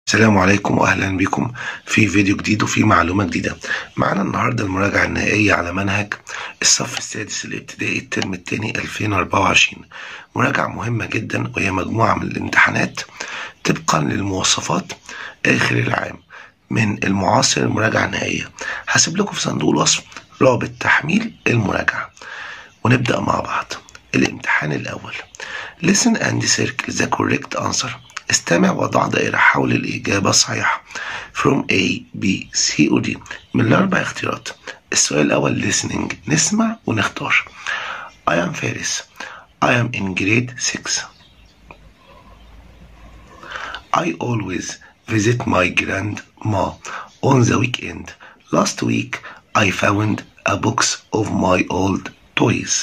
السلام عليكم واهلا بكم في فيديو جديد وفي معلومه جديده معانا النهارده المراجعه النهائيه على منهج الصف السادس الابتدائي الترم الثاني 2024 مراجعه مهمه جدا وهي مجموعه من الامتحانات طبقا للمواصفات اخر العام من المعاصر المراجعه النهائيه هسيب لكم في صندوق الوصف رابط تحميل المراجعه ونبدا مع بعض الامتحان الاول listen and circle the correct answer استمع وضع دائرة حول الإجابة الصحيحة from A, B, C و D من الأربع اختيارات السؤال الأول listening نسمع ونختار I am Faris I am in grade 6 I always visit my grandma on the weekend last week I found a box of my old toys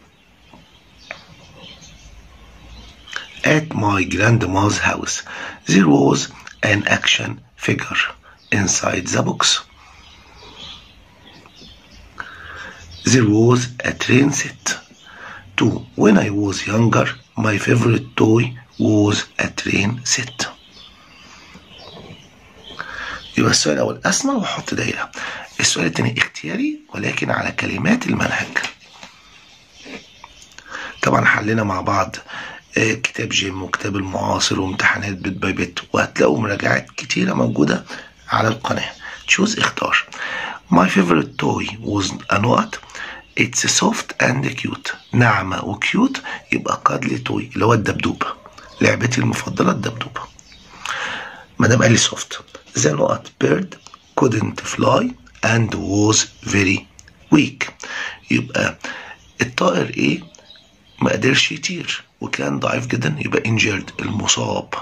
At my grandma's house, there was an action figure inside the box. There was a train set. Two, when I was younger, my favorite toy was a train set. يبقى السؤال الأول أسمع وأحط دايرة. السؤال الثاني اختياري ولكن على كلمات المنهج. طبعا حلينا مع بعض كتاب جيم وكتاب المعاصر وامتحانات بيت باي بيت وهتلاقوا مراجعات كتيرة موجودة على القناة تشوز اختار My favorite toy was a نقط It's soft and cute ناعمة وكيوت يبقى قادلي توي اللي هو الدبدوب لعبتي المفضلة الدبدوب ما دام قال لي soft The نقط bird couldn't fly and was very weak يبقى الطائر ايه ما قدرش يطير وكان ضعيف جدا يبقى injured المصاب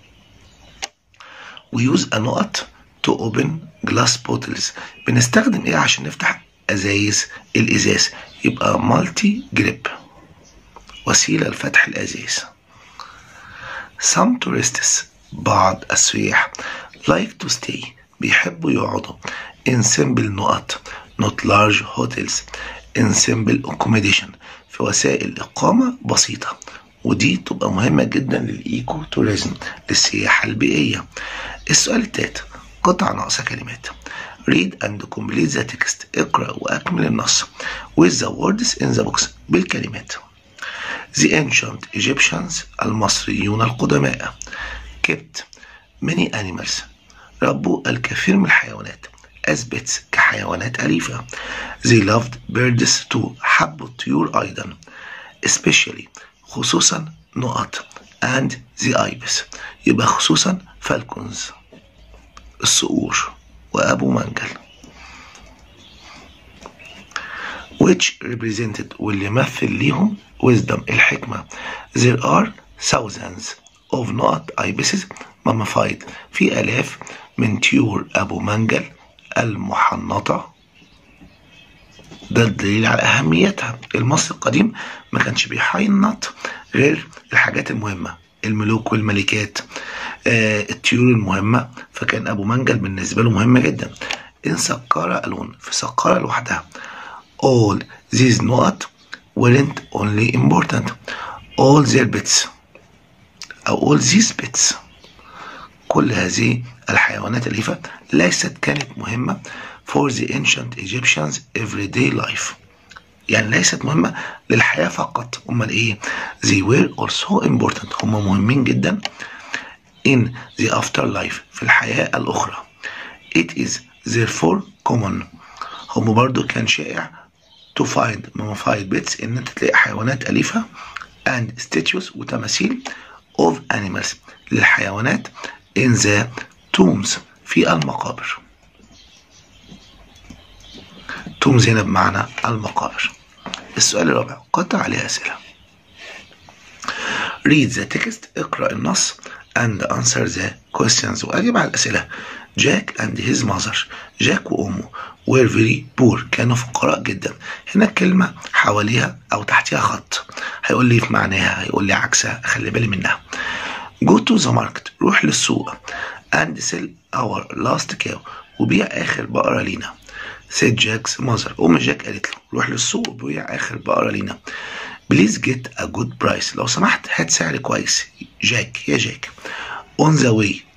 we use a نقط to open glass bottles بنستخدم ايه عشان نفتح ازايز الازاز يبقى مالتي جريب وسيله لفتح الازاز some tourists بعض السياح like to stay بيحبوا يقعدوا in simple نقط not large hotels in simple accommodation في وسائل إقامة بسيطة ودي تبقى مهمة جدا للإيكو توريزم للسياحة البيئية السؤال التالت قطع ناقصة كلمات read and complete the text اقرأ وأكمل النص with the words in the box بالكلمات The ancient Egyptians المصريون القدماء kept many animals ربوا الكثير من الحيوانات as pets كحيوانات أليفة they loved birds too حبوا الطيور أيضا especially خصوصا نقط and the ibis يبقى خصوصا فالكونز الصقور وأبو منجل which represented واللي مثل ليهم wisdom الحكمة there are thousands of نقط ibises mummified في آلاف من طيور أبو منجل المحنطة ده الدليل على أهميتها المصري القديم ما كانش بيحنط غير الحاجات المهمة الملوك والملكات آه الطيور المهمة فكان أبو منجل بالنسبة له مهمة جدا إن سكارة ألون في سكارة لوحدها all these نقط weren't only important all their bits أو all these bits كل هذه الحيوانات الأليفة ليست كانت مهمة for the ancient Egyptians everyday life يعني ليست مهمة للحياة فقط أمال إيه they were also important هم مهمين جدا in the afterlife في الحياة الأخرى it is therefore common هم برضو كان شائع to find mummified bits إن أنت تلاقي حيوانات أليفة and statues وتماثيل of animals للحيوانات in the tombs في المقابر تومز هنا بمعنى المقابر السؤال الرابع قطع عليه أسئلة read the text اقرأ النص and answer the questions وأجب على الأسئلة جاك and his mother جاك وأمه were very poor كانوا فقراء جدا هنا الكلمة حواليها أو تحتها خط هيقول لي في معناها هيقول لي عكسها خلي بالي منها go to the market روح للسوق and sell our last cow وبيع آخر بقرة لينا said Jack's mother أم جاك قالت له روح للسوق وبيع آخر بقرة لينا بليز جيت ا جود برايس لو سمحت هات سعر كويس جاك يا جاك on the way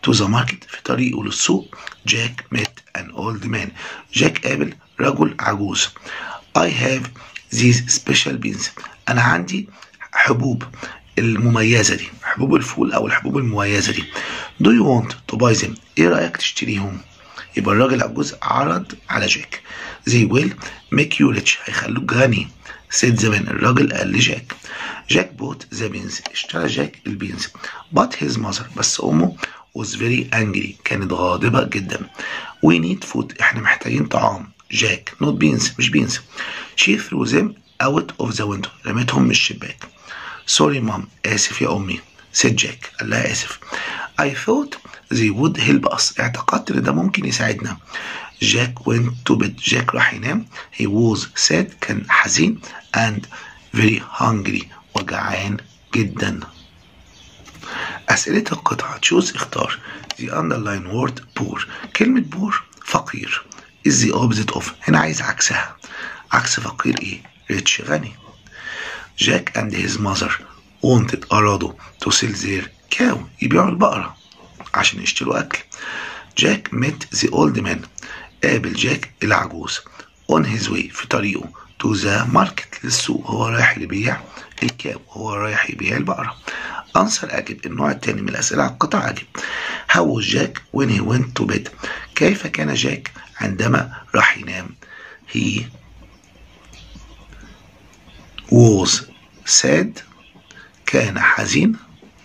to the market في طريقه للسوق جاك met an old man جاك قابل رجل عجوز I have these special beans أنا عندي حبوب المميزة دي حبوب الفول أو الحبوب المميزة دي Do you want to buy them إيه رأيك تشتريهم يبقى الراجل العجوز عرض على جاك They will make you rich هيخلوك غني said the man الراجل قال لجاك جاك بوت ذا بينز اشترى جاك البينز but his mother بس أمه was very angry كانت غاضبة جدا we need food احنا محتاجين طعام جاك not beans مش beans she threw them out of the window رمتهم من الشباك sorry mom آسف يا أمي said جاك قال لها آسف I thought they would help us اعتقدت ان ده ممكن يساعدنا جاك went to bed جاك راح ينام he was sad كان حزين and very hungry وجعان جدا أسئلة القطعة تشوز اختار the underline word poor كلمة poor فقير is the opposite of هنا عايز عكسها عكس فقير ايه rich غني جاك and his mother wanted أرادوا to sell their cow يبيعوا البقرة عشان يشتروا أكل جاك met the old man قابل جاك العجوز on his way في طريقه to the market للسوق هو رايح يبيع الكاو هو رايح يبيع البقرة أنصر أجب النوع الثاني من الأسئلة على القطع أجب How was Jack when he went to bed كيف كان جاك عندما راح ينام He was sad كان حزين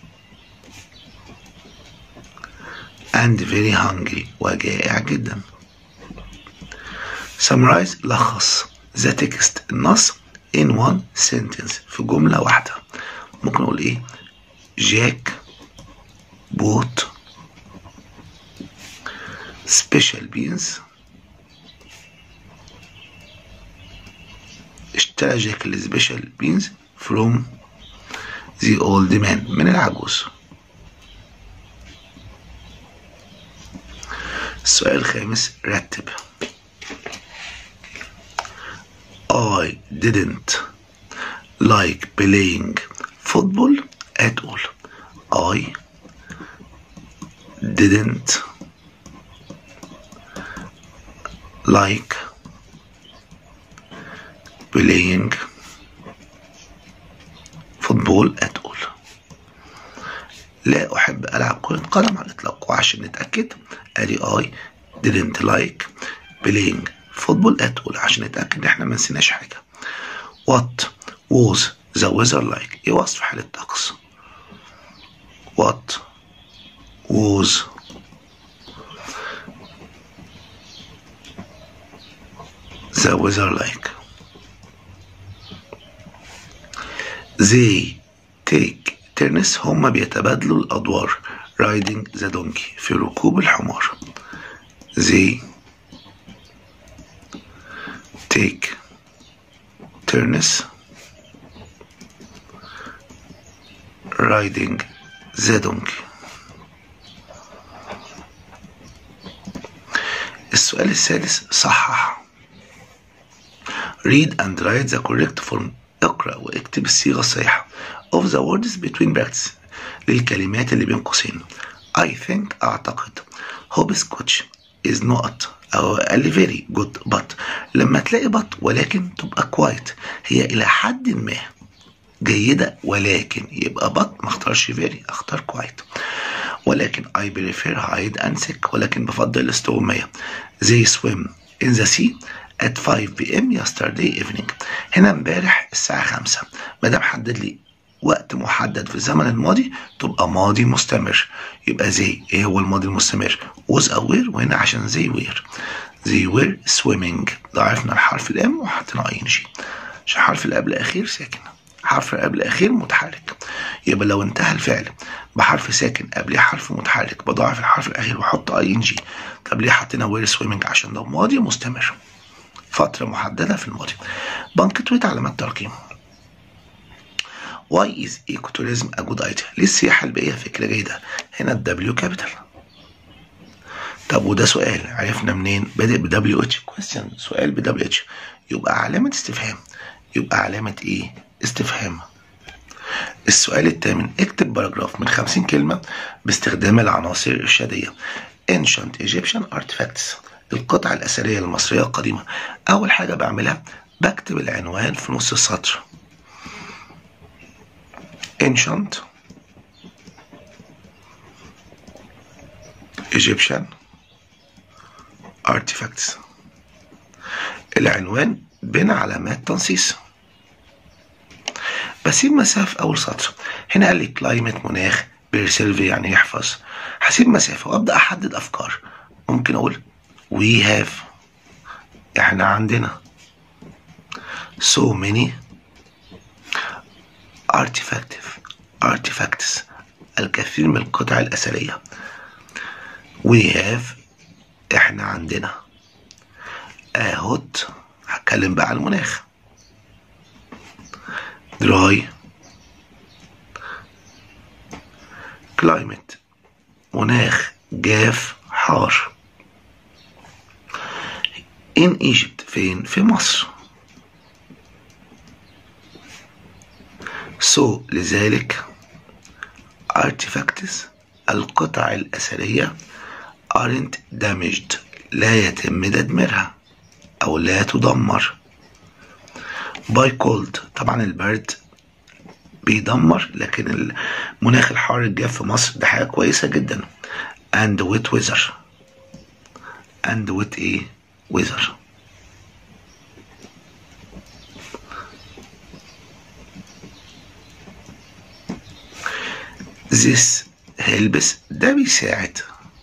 and very hungry وجائع جدا summarize لخص the text النص in one sentence في جملة واحدة ممكن نقول ايه جاك بوت special beans اشترى جاك السبيشال بينز from the old man من العجوز السؤال الخامس رتب I didn't like playing football at all. I didn't like playing football at all. لا أحب ألعب كرة قدم على الإطلاق وعشان نتأكد أدي I didn't like playing football at all عشان نتأكد إن إحنا ما نسيناش حاجة. What was the weather like؟ إيه وصف حالة الطقس؟ What was the weather like? They take turns هما بيتبادلوا الأدوار riding the donkey في ركوب الحمار. They take turns riding the donkey. السؤال السادس صحح read and write the correct form اقرأ واكتب الصيغة الصحيحة of the words between brackets للكلمات اللي بين قوسين I think أعتقد hopscotch is not أو قال لي very good but لما تلاقي but ولكن تبقى quite هي إلى حد ما جيدة ولكن يبقى but ما اختارش very اختار quite ولكن I prefer hide and seek ولكن بفضل الاستغماية they swim in the sea at 5 p.m. yesterday evening هنا امبارح الساعة 5 ما دام حدد لي وقت محدد في الزمن الماضي تبقى ماضي مستمر يبقى زي ايه هو الماضي المستمر was aware وهنا عشان زي were they were swimming ضعفنا الحرف الام وحطينا اي ان جي عشان حرف الاب الاخير ساكن حرف الاب الاخير متحرك يبقى لو انتهى الفعل بحرف ساكن قبليه حرف متحرك بضاعف الحرف الاخير واحط اي ان جي طب ليه حطينا وير سويمنج عشان ده ماضي مستمر فترة محددة في الماضي بنكتويت علامات ترقيم Why is ecotourism a good idea؟ ليه السياحة البيئية فكرة جيدة؟ هنا الدبليو كابيتال طب وده سؤال عرفنا منين؟ بادئ ب دبليو اتش كويستشن سؤال ب دبليو اتش يبقى علامة استفهام يبقى علامة ايه؟ استفهام السؤال الثامن اكتب باراجراف من 50 كلمة باستخدام العناصر الإرشادية Ancient Egyptian Artifacts القطع الأثرية المصرية القديمة أول حاجة بعملها بكتب العنوان في نص السطر Ancient Egyptian Artifacts العنوان بين علامات تنصيص بسيب مسافة في أول سطر هنا قال لي كلايمت مناخ بيرسيرف يعني يحفظ هسيب مسافة وأبدأ أحدد أفكار ممكن أقول we have إحنا عندنا so many artifacts artifacts الكثير من القطع الأثرية we have إحنا عندنا a hot هتكلم بقى عن المناخ dry climate مناخ جاف حار in Egypt فين في مصر so لذلك artifacts القطع الأثرية aren't damaged لا يتم تدميرها أو لا تدمر by cold طبعا البرد بيدمر لكن المناخ الحار الجاف في مصر ده حاجة كويسة جدا and wet weather and wet ايه weather this helps ده بيساعد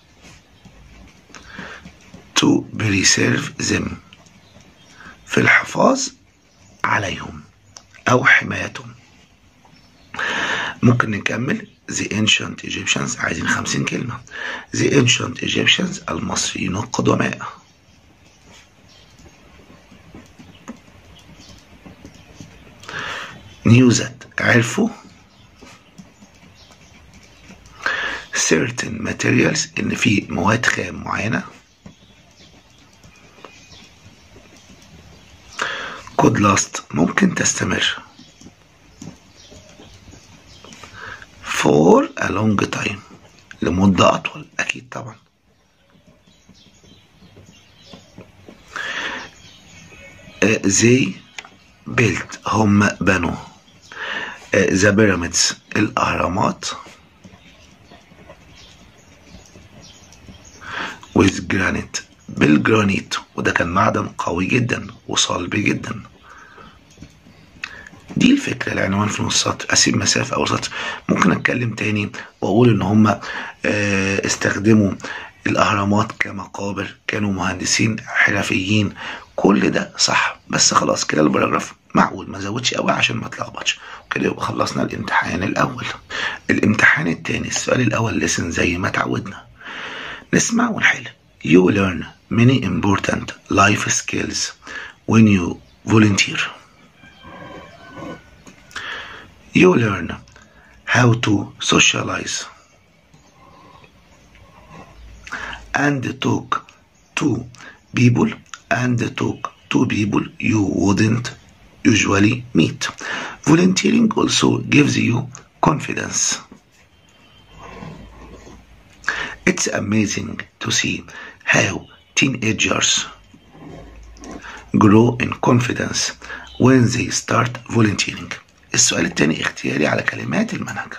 to preserve them في الحفاظ عليهم أو حمايتهم ممكن نكمل The ancient Egyptians عايزين خمسين كلمة The ancient Egyptians المصريين القدماء knew that عرفوا certain materials إن في مواد خام معينة could last ممكن تستمر for a long time لمدة أطول أكيد طبعا they built هم بنوا the pyramids الأهرامات with granite بالجرانيت وده كان معدن قوي جدا وصلب جدا دي الفكرة العنوان في نص سطر أسيب مسافة أو سطر ممكن أتكلم تاني وأقول إن هم استخدموا الأهرامات كمقابر كانوا مهندسين حرفيين كل ده صح بس خلاص كده البراجراف معقول ما زودش قوي عشان ما اتلخبطش كده يبقى خلصنا الامتحان الأول الامتحان التاني السؤال الأول لسن زي ما اتعودنا نسمع ونحل You learn many important life skills when you volunteer. You learn how to socialize and talk to people and talk to people you wouldn't usually meet. Volunteering also gives you confidence. It's amazing to see how teenagers grow in confidence when they start volunteering. السؤال الثاني اختياري على كلمات المنهج.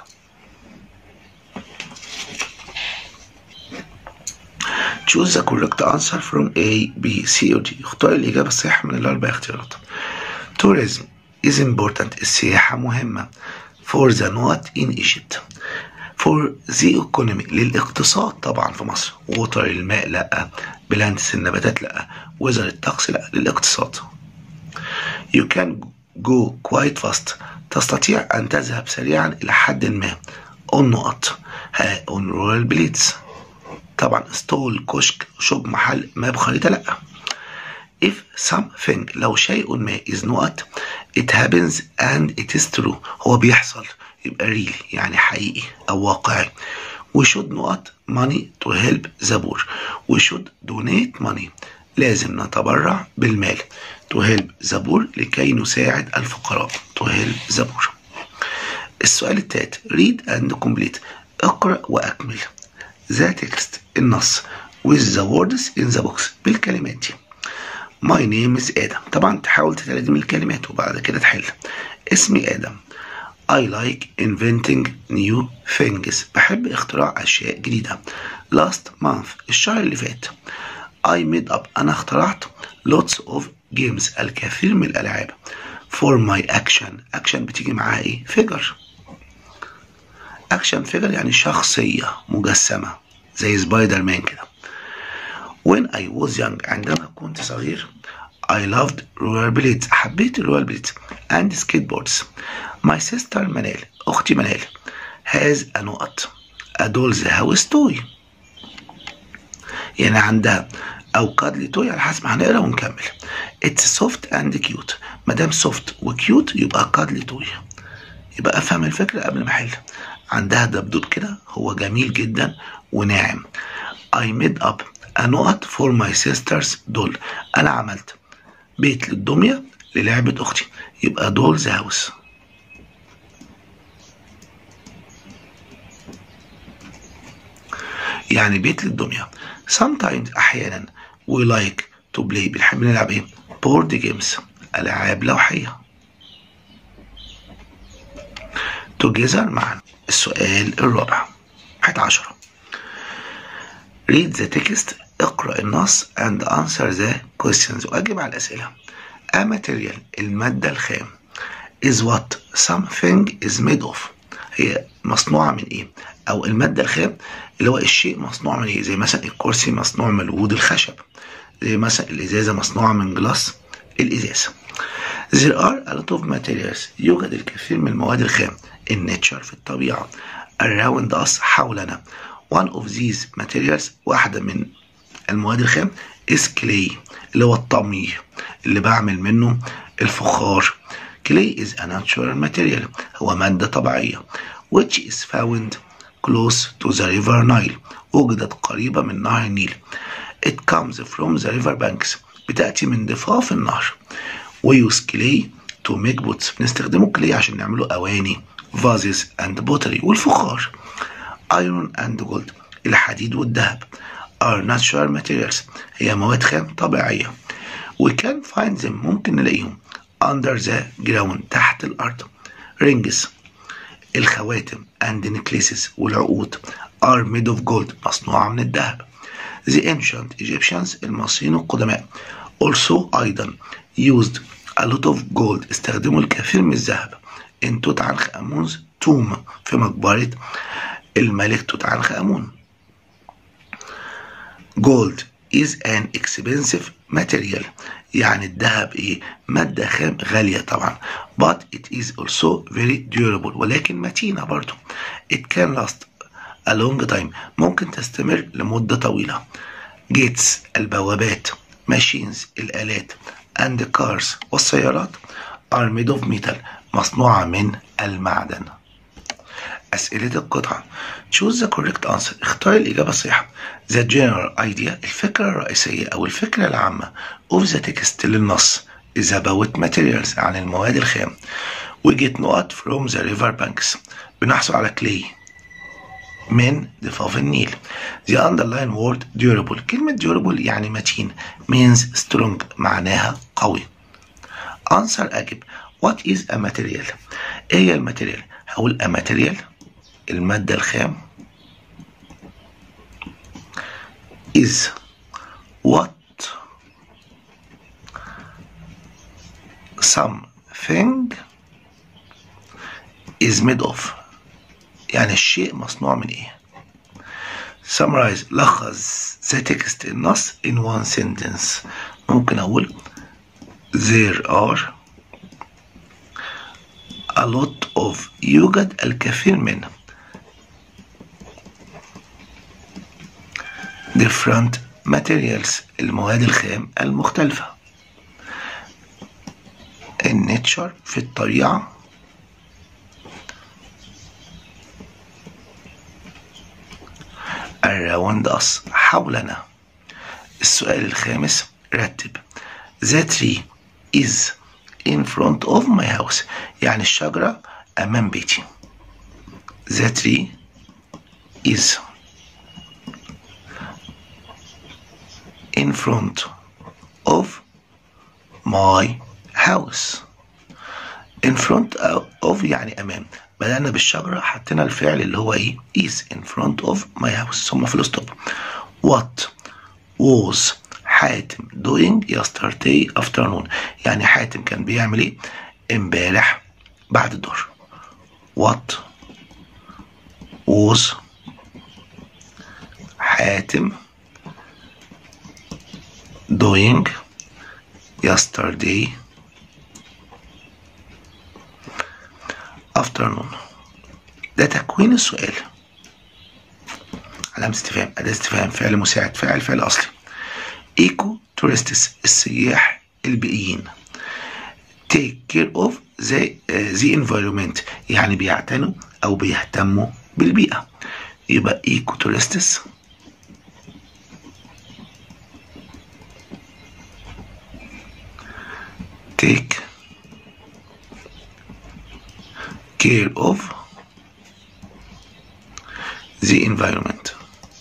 Choose the correct answer from A, B, C or D. اختار الإجابة الصحيحة من الأربع اختيارات. Tourism is important. السياحة مهمة. For the not in Egypt. for the economy للاقتصاد طبعا في مصر ووتر الماء لا بلانتس النباتات لا وزر الطقس لا للاقتصاد you can go quite fast تستطيع أن تذهب سريعا إلى حد ما on نقط ها on royal plates طبعا ستول كشك شوب محل ماب خريطة لا if something لو شيء ما is not it happens and it is true هو بيحصل يبقى really يعني حقيقي أو واقعي we should not money to help the poor we should donate money لازم نتبرع بالمال to help the poor لكي نساعد الفقراء to help the poor السؤال التالت read and complete اقرأ وأكمل the text النص with the words in the box بالكلمات دي My name is آدم طبعا تحاول تترجم الكلمات وبعد كده تحل اسمي آدم I like inventing new things بحب اختراع أشياء جديدة last month الشهر اللي فات I made up أنا اخترعت lots of games الكثير من الألعاب for my action action بتيجي معاها ايه figure action figure يعني شخصية مجسمة زي سبايدر مان كده when I was young عندما كنت صغير I loved rollerblades حبيت الرولربليدز and skateboards my sister منال أختي منال has a نقط a doll's house toy يعني عندها أو cuddly toy على حسب ما هنقرا ونكمل it's soft and cute ما دام soft وكيوت يبقى cuddly toy يبقى أفهم الفكرة قبل ما أحل عندها دبدوب كده هو جميل جدا وناعم I made up a نقط for my sister's doll أنا عملت بيت للدمية للعبة أختي يبقى دولز هاوس يعني بيت للدمية sometimes أحيانا we like to play بنحب نلعب إيه board games ألعاب لوحية together معا السؤال الرابع 11 read the text اقرأ النص and answer the questions وأجب على الأسئلة A material المادة الخام is what something is made of هي مصنوعة من إيه أو المادة الخام اللي هو الشيء مصنوع من إيه زي مثلا الكرسي مصنوع من الوود الخشب زي مثلا الإزازة مصنوعة من جلاس الإزازة There are a lot of materials يوجد الكثير من المواد الخام in nature في الطبيعة around us حولنا one of these materials واحدة من المواد الخام is clay اللي هو الطمي اللي بعمل منه الفخار clay is a natural material هو مادة طبيعية which is found close to the river Nile وجدت قريبة من نهر النيل it comes from the river banks بتأتي من ضفاف النهر we use clay to make pots بنستخدمه clay عشان نعمله أواني vases and pottery والفخار iron and gold الحديد والذهب are natural materials هي مواد خام طبيعية we can find them ممكن نلاقيهم under the ground تحت الأرض rings الخواتم and necklaces والعقود are made of gold مصنوعة من الذهب the ancient Egyptians المصريين القدماء also أيضا used a lot of gold استخدموا الكثير من الذهب in توت عنخ آمون's tomb في مقبرة الملك توت عنخ آمون gold is an expensive material يعني الذهب ايه مادة خام غالية طبعا but it is also very durable ولكن متينة برضو it can last a long time ممكن تستمر لمدة طويلة gates البوابات machines الآلات and cars والسيارات are made of metal مصنوعة من المعدن أسئلة القطعة choose the correct answer اختار الإجابة الصحيحة the general idea الفكرة الرئيسية أو الفكرة العامة of the text للنص is about materials عن المواد الخام we get نقط from the river banks بنحصل على clay من ضفاف النيل the underline word durable كلمة durable يعني متين means strong معناها قوي answer أجب what is a material ايه هي الماتيريال هقول a material المادة الخام is what something is made of يعني الشيء مصنوع من ايه summarize لخص the text النص in one sentence ممكن اقول there are a lot of يوجد الكثير من different materials المواد الخام المختلفة in nature في الطبيعة around us حولنا السؤال الخامس رتب the tree is in front of my house يعني الشجرة أمام بيتي the tree is in front of my house in front of يعني أمام بدأنا بالشجرة حطينا الفعل اللي هو إيه is in front of my house ثم فول ستوب what was حاتم doing yesterday afternoon يعني حاتم كان بيعمل إيه امبارح بعد الظهر what was حاتم doing yesterday afternoon ده تكوين السؤال علامة استفهام أداة استفهام فعل مساعد فاعل فعل أصلي ايكو تورستس السياح البيئيين take care of the, uh, the environment يعني بيعتنوا أو بيهتموا بالبيئة يبقى ايكو تورستس take care of the environment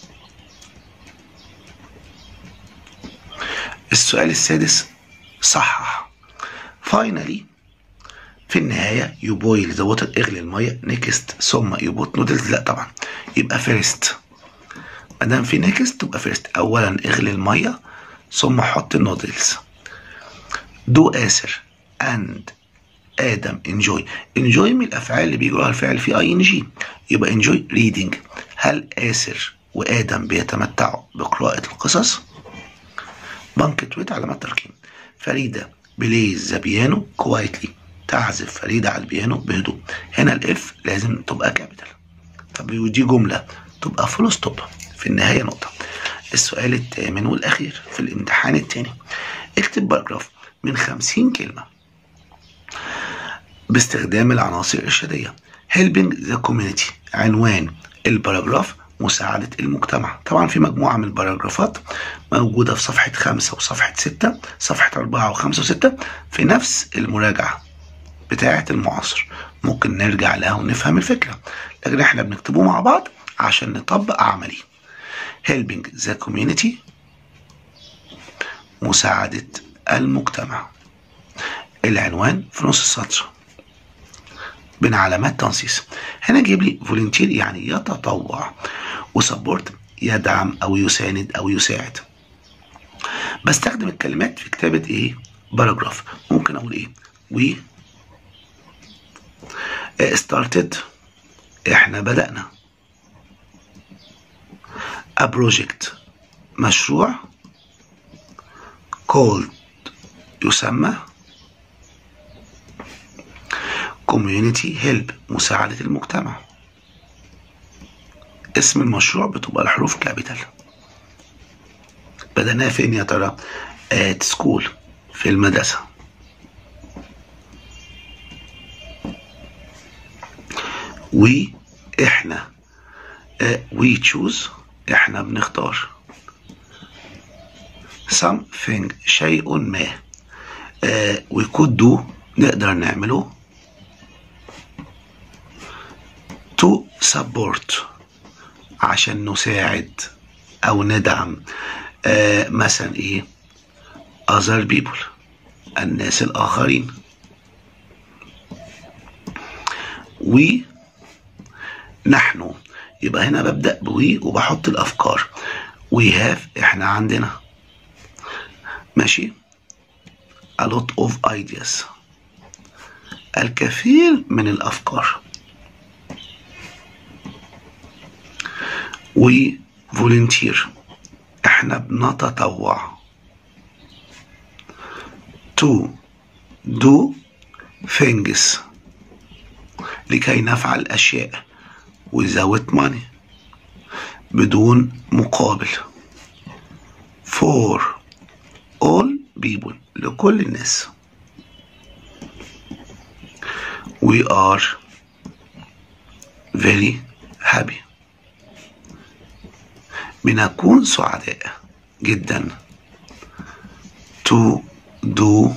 السؤال السادس صحح finally في النهاية you boil the water اغلي المية next ثم you put noodles لا طبعا يبقى first ما دام في next تبقى first أولا اغلي المية ثم حط النودلز دو آسر and آدم enjoy enjoy من الأفعال اللي بيجي وراها الفعل في اي ان جي يبقى enjoy reading هل آسر وآدم بيتمتعوا بقراءة القصص؟ بانكتويت علامات ترقيم فريدة بليز ذا بيانو كوايتلي تعزف فريدة على البيانو بهدوء هنا الاف لازم تبقى كابيتال طب دي جملة تبقى فول ستوب في النهاية نقطة السؤال الثامن والأخير في الامتحان الثاني اكتب باراجراف من خمسين كلمة باستخدام العناصر الإرشادية helping the community عنوان الباراجراف مساعدة المجتمع طبعا في مجموعة من الباراجرافات موجودة في صفحة خمسة وصفحة ستة صفحة أربعة وخمسة وستة في نفس المراجعة بتاعة المعاصر ممكن نرجع لها ونفهم الفكرة لكن احنا بنكتبه مع بعض عشان نطبق عملي helping the community مساعدة المجتمع العنوان في نص السطر بين علامات تنصيص هنا جيب لي فولنتير يعني يتطوع وسبورت يدعم او يساند او يساعد بستخدم الكلمات في كتابة ايه باراجراف ممكن اقول ايه we started احنا بدأنا a project مشروع called يسمى community help مساعدة المجتمع اسم المشروع بتبقى الحروف كابيتال بدأناها فين يا ترى at school في المدرسة we احنا we choose احنا بنختار something شيء ما we could do نقدر نعمله to support عشان نساعد او ندعم آه مثلا ايه other people الناس الاخرين و نحن يبقى هنا ببدأ بوي وبحط الافكار we have احنا عندنا ماشي a lot of ideas الكثير من الافكار وي فولنتير احنا بنتطوع to do things لكي نفعل أشياء without money بدون مقابل for all people لكل الناس we are very happy بنكون سعداء جدا to do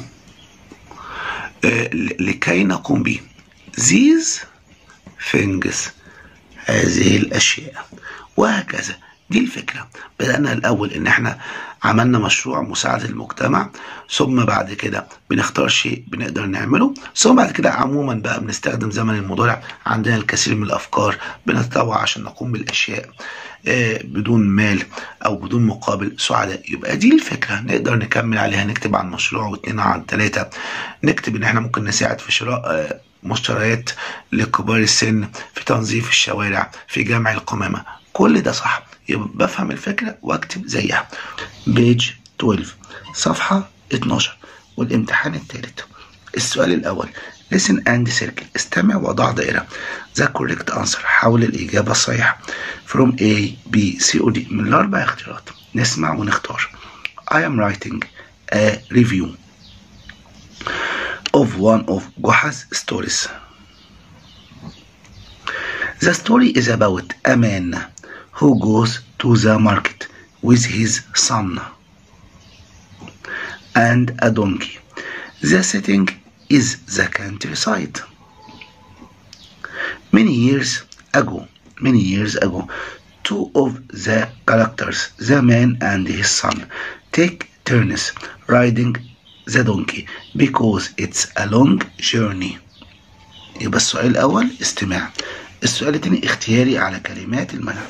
آه لكي نقوم به these things هذه الأشياء وهكذا دي الفكرة بدأنا الأول إن إحنا عملنا مشروع مساعدة المجتمع ثم بعد كده بنختار شيء بنقدر نعمله ثم بعد كده عموما بقى بنستخدم زمن المضارع عندنا الكثير من الأفكار بنتطوع عشان نقوم بالأشياء آه، بدون مال أو بدون مقابل سعداء يبقى دي الفكرة نقدر نكمل عليها نكتب عن مشروع واثنين عن ثلاثة نكتب إن إحنا ممكن نساعد في شراء آه، مشتريات لكبار السن في تنظيف الشوارع في جمع القمامة كل ده صح يبقى بفهم الفكرة واكتب زيها بيج 12 صفحة 12 والامتحان الثالث السؤال الأول listen and circle استمع وضع دائرة the correct answer حول الإجابة الصحيحة from A B C or D من الأربع اختيارات نسمع ونختار I am writing a review of one of Goha's stories The story is about a man who goes to the market with his son and a donkey. The setting is the countryside. Many years ago, many years ago, two of the characters, the man and his son, take turns riding the donkey because it's a long journey. يبقى السؤال الأول استماع السؤال الثاني اختياري على كلمات المنع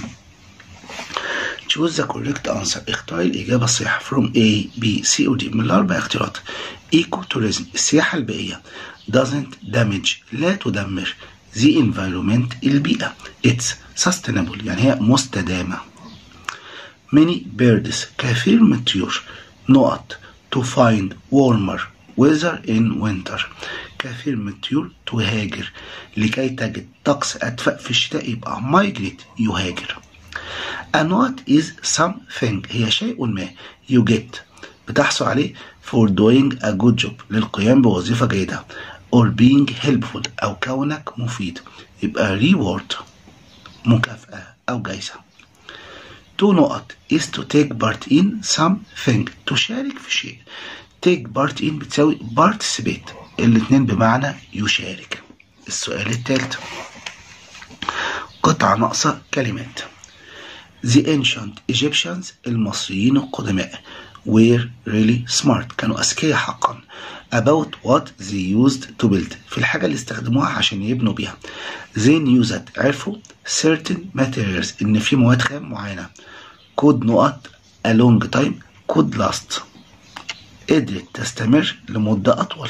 choose the correct answer اختار الإجابة الصحيحة from A, B, C or D من الأربع اختيارات ecotourism السياحة البيئية doesn't damage لا تدمر the environment البيئة it's sustainable يعني هي مستدامة many birds كثير من الطيور نقط to find warmer weather in winter كثير من الطيور تهاجر لكي تجد طقس أدفأ في الشتاء يبقى migrate يهاجر A note is something هي شيء ما you get بتحصل عليه for doing a good job للقيام بوظيفة جيدة or being helpful أو كونك مفيد يبقى reward مكافأة أو جايزة to نقط is to take part in something تشارك في شيء take part in بتساوي participate الاتنين بمعنى يشارك السؤال الثالث قطعة ناقصة كلمات The ancient Egyptians المصريين القدماء were really smart كانوا أذكياء حقا about what they used to build في الحاجة اللي استخدموها عشان يبنوا بيها they knew that عرفوا certain materials إن في مواد خام معينة could نقط a long time could last قدرت تستمر لمدة أطول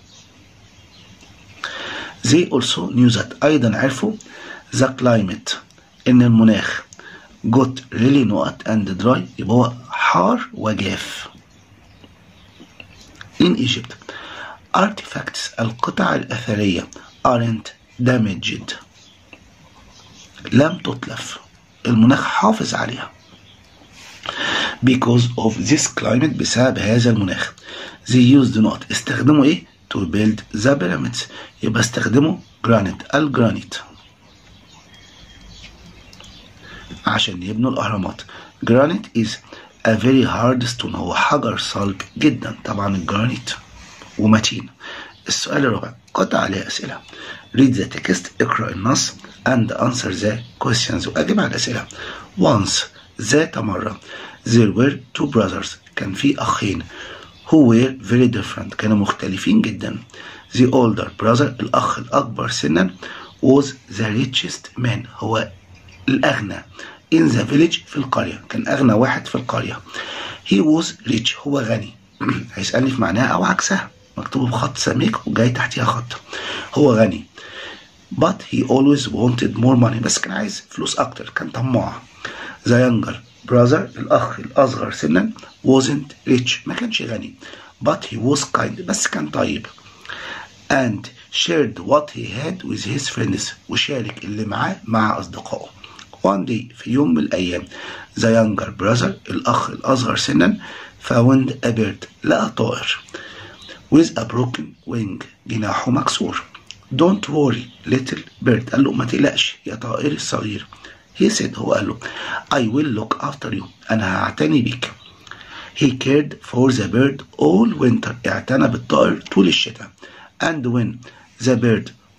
they also knew that أيضا عرفوا the climate إن المناخ got really نقط and dry يبقى هو حار وجاف in Egypt artifacts القطع الأثرية aren't damaged لم تتلف المناخ حافظ عليها because of this climate بسبب هذا المناخ they used not استخدموا ايه to build the pyramids يبقى استخدموا granite الجرانيت عشان يبنوا الأهرامات granite is a very hard stone هو حجر صلب جدا طبعا الجرانيت ومتين السؤال الرابع قطع عليه أسئلة read the text اقرأ النص and answer the questions وأجب على الأسئلة once ذات مرة there were two brothers كان في أخين who were very different كانوا مختلفين جدا the older brother الأخ الأكبر سنا was the richest man هو الأغنى in the village في القرية كان أغنى واحد في القرية he was rich هو غني هيسألني في معناها أو عكسها مكتوب بخط سميك وجاي تحتيها خط هو غني but he always wanted more money بس كان عايز فلوس أكتر كان طماع the younger brother الأخ الأصغر سنا wasn't rich ما كانش غني but he was kind بس كان طيب and shared what he had with his friends وشارك اللي معاه مع أصدقائه one day في يوم من الأيام the younger brother الأخ الأصغر سنا found a bird لقى طائر with a broken wing جناحه مكسور don't worry little bird قال له ما تقلقش يا طائري الصغير he said هو قال له I will look after you أنا هعتني بيك he cared for the bird all winter اعتنى بالطائر طول الشتاء and when the bird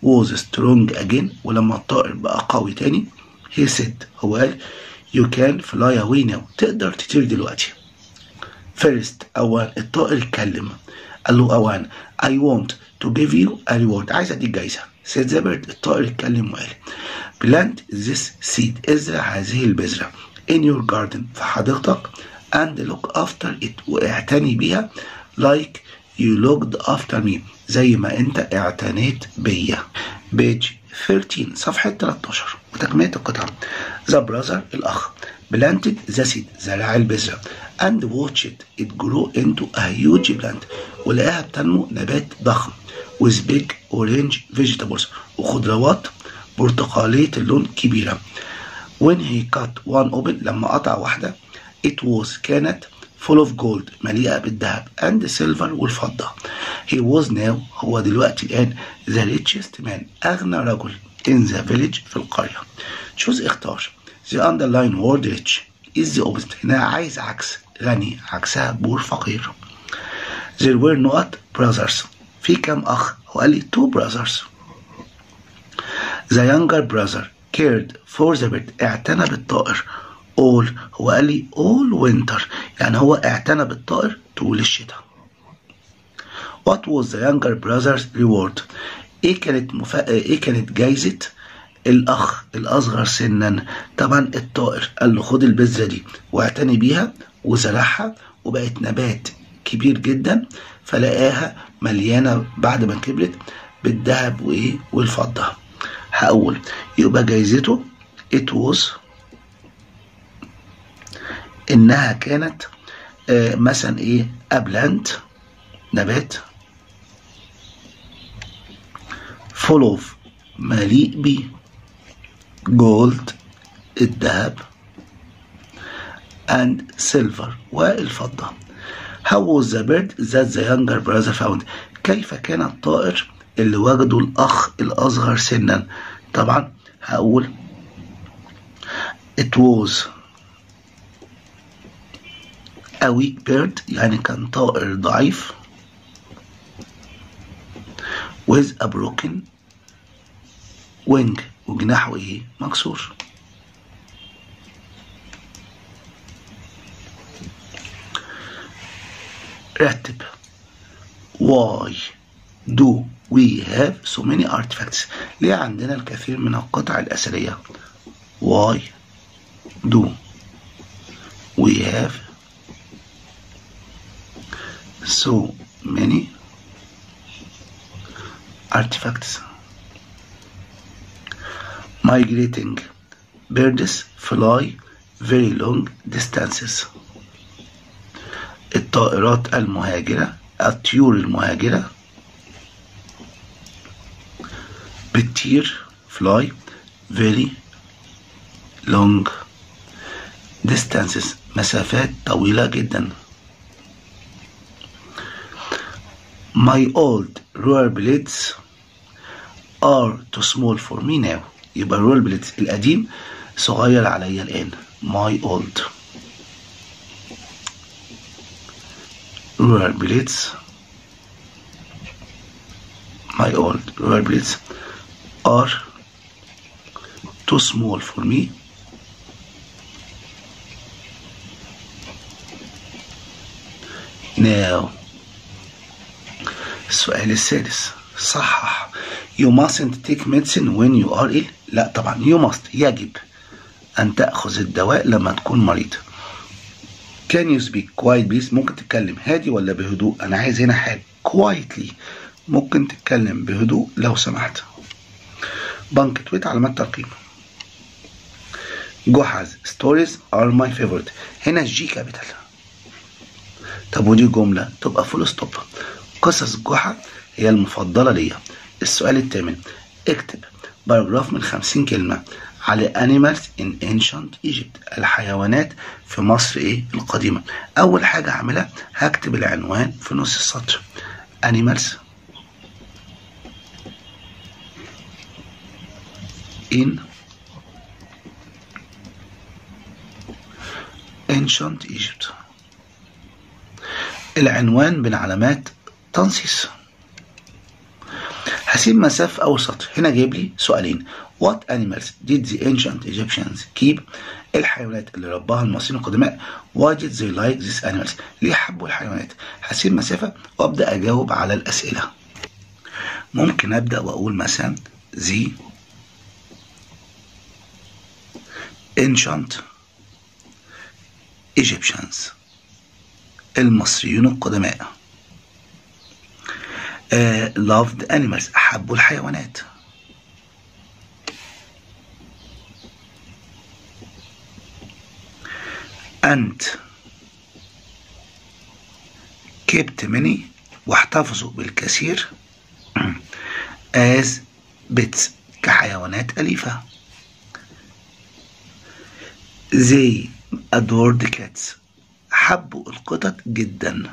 was strong again ولما الطائر بقى قوي تاني he said هو قال you can fly away now تقدر تطير دلوقتي first أولا الطائر اتكلم قال له أولا I want to give you a reward عايز أديك جايزة said the bird الطائر اتكلم وقال plant this seed ازرع هذه البذرة in your garden في حديقتك and look after it واعتني بيها like you looked after me زي ما انت اعتنيت بيا page 13 صفحة 13 وتكملة القطعة the brother الأخ planted the seed زرع البذرة and watched it grow into a huge plant ولقاها بتنمو نبات ضخم with big orange vegetables وخضروات برتقالية اللون كبيرة when he cut one open لما قطع واحدة it was كانت full of gold مليئة بالذهب and silver والفضة he was now هو دلوقتي الآن the richest man أغنى رجل in the village في القرية choose اختار the underline word rich is the opposite هنا عايز عكس غني عكسها بور فقير there were not brothers في كم أخ هو قال لي two brothers the younger brother cared for the bird اعتنى بالطائر all هو قال لي all winter يعني هو اعتنى بالطائر طول الشتاء what was the younger brother's reward ايه كانت مفا... ايه كانت جايزة الاخ الاصغر سنا طبعا الطائر قال له خد البذرة دي واعتني بيها وزرعها وبقت نبات كبير جدا فلقاها مليانة بعد ما كبرت بالذهب وايه والفضة هقول يبقى جايزته it was انها كانت آه مثلا ايه ابلانت نبات full of مليء ب جولد الذهب and silver والفضة How was the bird that the younger brother found كيف كان الطائر اللي وجده الأخ الأصغر سنا طبعا هقول it was a weak bird يعني كان طائر ضعيف with a broken wing وجناحه ايه مكسور رتب why do we have so many artifacts ليه عندنا الكثير من القطع الأثرية why do we have so many artifacts migrating birds fly very long distances الطائرات المهاجرة الطيور المهاجرة بتطير fly very long distances مسافات طويلة جدا My old roller blades are too small for me now يبقى الرول بليدز القديم صغير عليا الآن my old roller blades my old roller blades are too small for me now السؤال السادس صحح you mustn't take medicine when you are ill لا طبعا you must يجب أن تأخذ الدواء لما تكون مريض can you speak quiet please ممكن تتكلم هادي ولا بهدوء أنا عايز هنا حاجة quietly ممكن تتكلم بهدوء لو سمحت بنكتويت علامات ترقيم جحز stories are my favorite هنا الجي كابيتال طب ودي جملة تبقى فول ستوب قصص جحا هي المفضلة ليا السؤال الثامن اكتب باراجراف من خمسين كلمة على animals in ancient Egypt الحيوانات في مصر ايه القديمة أول حاجة هعملها هكتب العنوان في نص السطر animals in ancient Egypt العنوان من علامات تنصيص هسيب مسافة في أول سطر هنا جايب لي سؤالين What animals did the ancient Egyptians keep الحيوانات اللي رباها المصريين القدماء Why did they like these animals ليه حبوا الحيوانات هسيب مسافة وأبدأ أجاوب على الأسئلة ممكن أبدأ وأقول مثلا the ancient Egyptians المصريون القدماء uh, loved animals أحبوا الحيوانات and kept many واحتفظوا بالكثير as pets كحيوانات أليفة they adored cats حبوا القطط جدا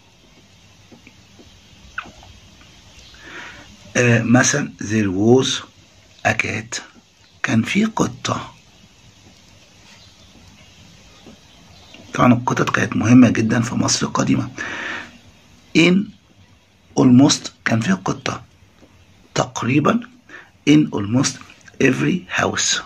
آه مثلا there was a cat كان في قطة طبعا القطط كانت مهمة جدا في مصر القديمة in almost كان في قطة تقريبا in almost every house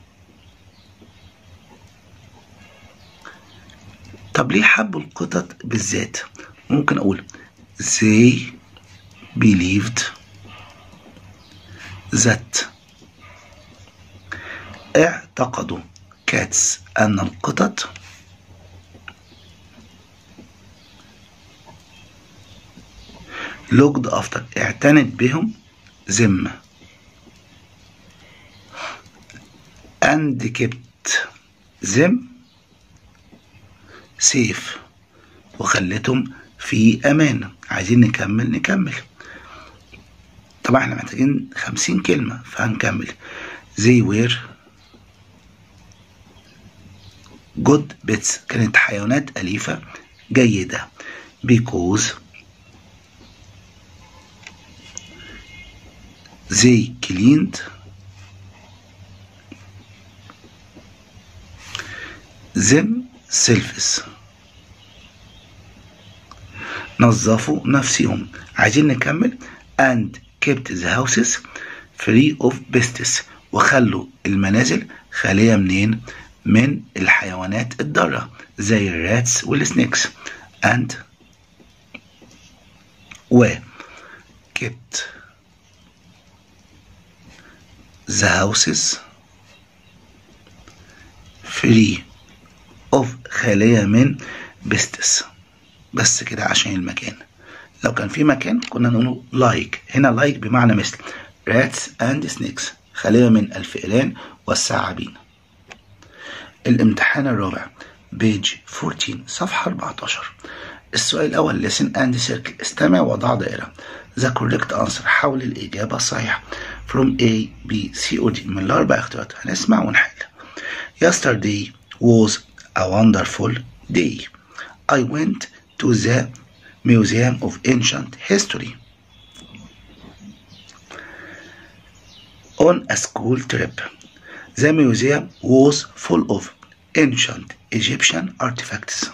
طب ليه حبوا القطط بالذات ممكن اقول they believed that اعتقدوا cats ان القطط looked after اعتنت بهم them and kept them safe وخلتهم في امان عايزين نكمل نكمل طبعا احنا محتاجين خمسين كلمة فهنكمل they were good pets كانت حيوانات أليفة جيدة because they cleaned themselves نظفوا نفسهم عايزين نكمل and kept the houses free of pests وخلوا المنازل خالية منين من الحيوانات الضارة زي الراتس والسنيكس and و kept the houses free of خالية من بستس بس كده عشان المكان لو كان في مكان كنا نقول like هنا like بمعنى مثل rats and snakes خالية من الفئران والثعابين الامتحان الرابع بيج 14 صفحة 14 السؤال الأول listen and circle استمع وضع دائرة the correct answer حول الإجابة الصحيحة from A B C or D من الأربع اختيارات هنسمع ونحل yesterday was a wonderful day I went to the Museum of Ancient History on a school trip. The museum was full of ancient Egyptian artifacts.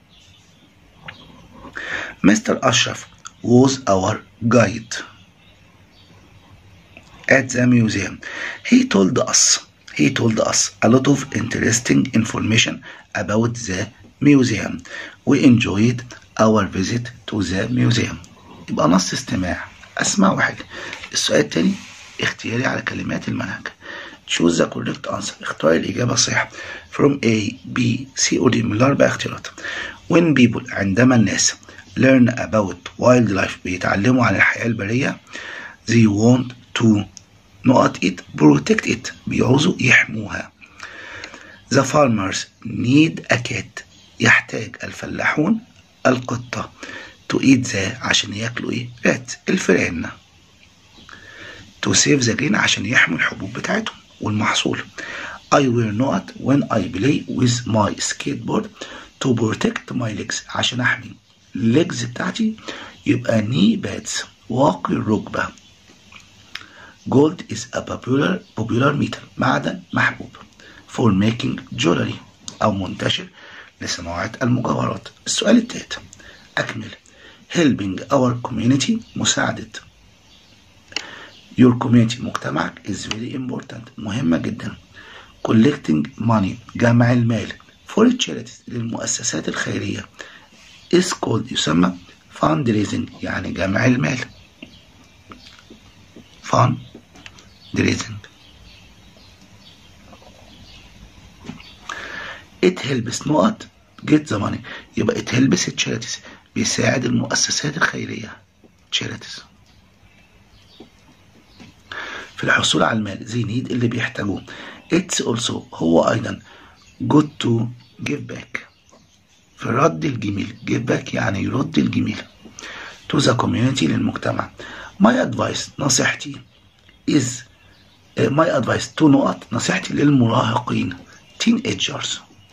Mr. Ashraf was our guide at the museum. He told us he told us a lot of interesting information about the museum. We enjoyed our visit to the museum. يبقى نص استماع اسمع واحد السؤال التاني اختياري على كلمات المنهج choose the correct answer اختار الإجابة الصحيحة from A B C or D من الأربع اختيارات when people عندما الناس learn about wildlife بيتعلموا عن الحياة البرية they want to نقط it protect it بيعوزوا يحموها the farmers need a cat يحتاج الفلاحون القطة to eat the عشان ياكلوا ايه rat الفئران to save the grain عشان يحموا الحبوب بتاعتهم والمحصول I wear not when I play with my skateboard to protect my legs عشان احمي legs بتاعتي يبقى knee pads واقي الركبة gold is a popular popular metal معدن محبوب for making jewelry أو منتشر لصناعة المجوهرات السؤال التالت أكمل helping our community مساعدة your community مجتمعك is very important مهمة جدا collecting money جمع المال for charities للمؤسسات الخيرية is called يسمى fundraising يعني جمع المال fundraising it helps نقط get the money يبقى it helps charities بيساعد المؤسسات الخيرية charities في الحصول على المال they need اللي بيحتاجوه it's also هو أيضا good to give back في رد الجميل give back يعني يرد الجميل to the community للمجتمع my advice نصيحتي is uh, my advice to نقط نصيحتي للمراهقين teenagers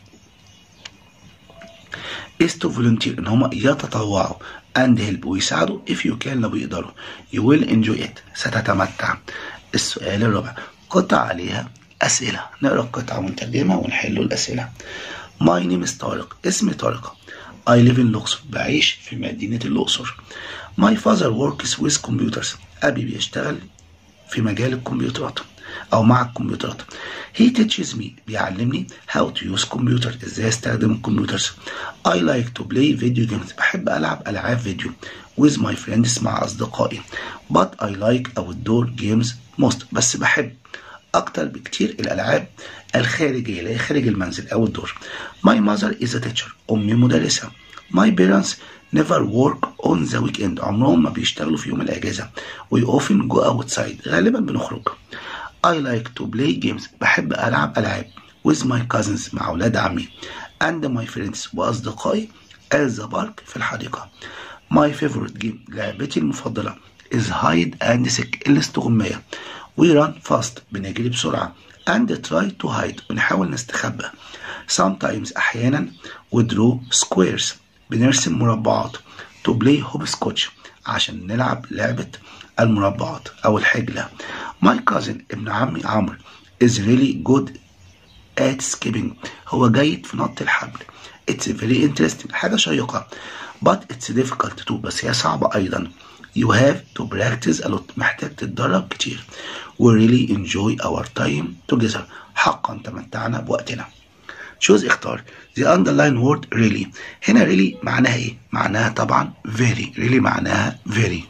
is to volunteer ان هم يتطوعوا and help ويساعدوا if you can لو يقدروا you will enjoy it ستتمتع السؤال الرابع قطع عليها أسئلة نقرأ القطعة ونترجمها ونحل الأسئلة My name is طارق اسمي طارق I live in الأقصر بعيش في مدينة الأقصر My father works with computers أبي بيشتغل في مجال الكمبيوترات أو مع الكمبيوترات He teaches me بيعلمني how to use computer إزاي استخدم الكمبيوترز I like to play video games بحب ألعب ألعاب فيديو with my friends مع أصدقائي but I like outdoor games most بس بحب أكتر بكتير الألعاب الخارجية اللي هي خارج المنزل أو الدور My mother is a teacher أمي مدرسة My parents never work on the weekend عمرهم ما بيشتغلوا في يوم الأجازة We often go outside غالبا بنخرج I like to play games بحب ألعب ألعاب with my cousins مع أولاد عمي and my friends وأصدقائي at the park في الحديقة My favorite game لعبتي المفضلة is hide and seek الاستغماية We run fast بنجري بسرعة and try to hide بنحاول نستخبى Sometimes أحيانا we draw squares بنرسم مربعات to play hopscotch عشان نلعب لعبة المربعات أو الحجلة My cousin ابن عمي عمرو is really good at skipping هو جيد في نط الحبل It's very interesting حاجة شيقة but it's difficult too بس هي صعبة أيضا You have to practice a lot محتاج تتدرب كتير We really enjoy our time together حقا تمتعنا بوقتنا choose اختار the underline word really هنا really معناها ايه؟ معناها طبعا very really معناها very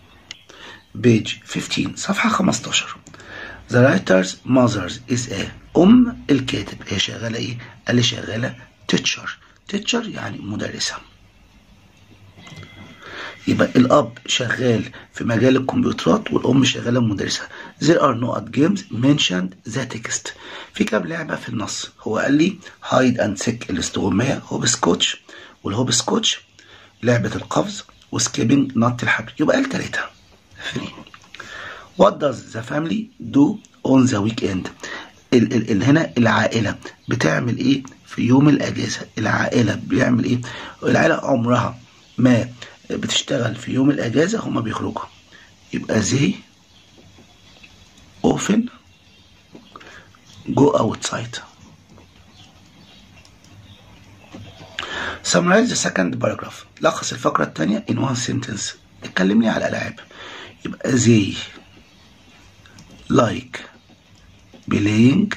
page 15 صفحة 15 The writer's mother is a أم الكاتب هي شغالة ايه؟ قال لي شغالة teacher teacher يعني مدرسة يبقى الأب شغال في مجال الكمبيوترات والأم شغالة مدرسة There are no games mentioned the text في كام لعبة في النص هو قال لي hide and seek الاستغماية هوب سكوتش والهوب سكوتش لعبة القفز وسكيبنج نط الحبل يبقى قال تلاتة فري What does the family do on the weekend ال ال ال هنا العائلة بتعمل ايه في يوم الأجازة العائلة بيعمل ايه العائلة عمرها ما بتشتغل في يوم الأجازة هما بيخرجوا يبقى they often go outside summarize the second paragraph لخص الفقرة الثانية in one sentence اتكلم لي على الألعاب يبقى they like playing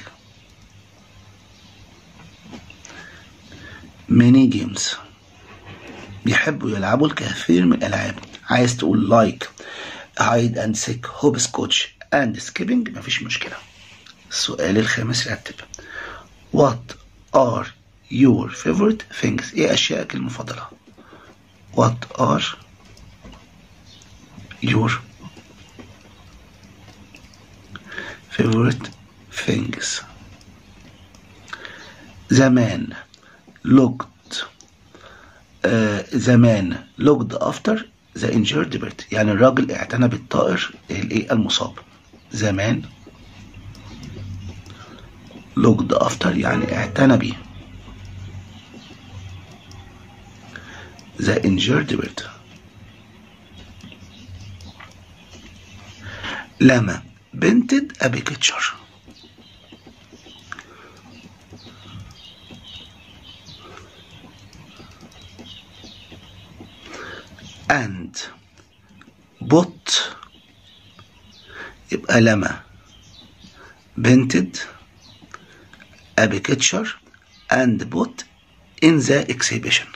many games بيحبوا يلعبوا الكثير من الألعاب عايز تقول لايك هايد اند سيك هوب سكوتش اند سكيبنج مفيش مشكلة السؤال الخامس رتب What are your favorite things ايه أشيائك المفضلة What are your favorite things زمان looked آه زمان looked after the injured bird يعني الراجل اعتنى بالطائر الايه المصاب زمان looked after يعني اعتنى بيه the injured bird لما painted a picture and put يبقى لما painted a picture and put in the exhibition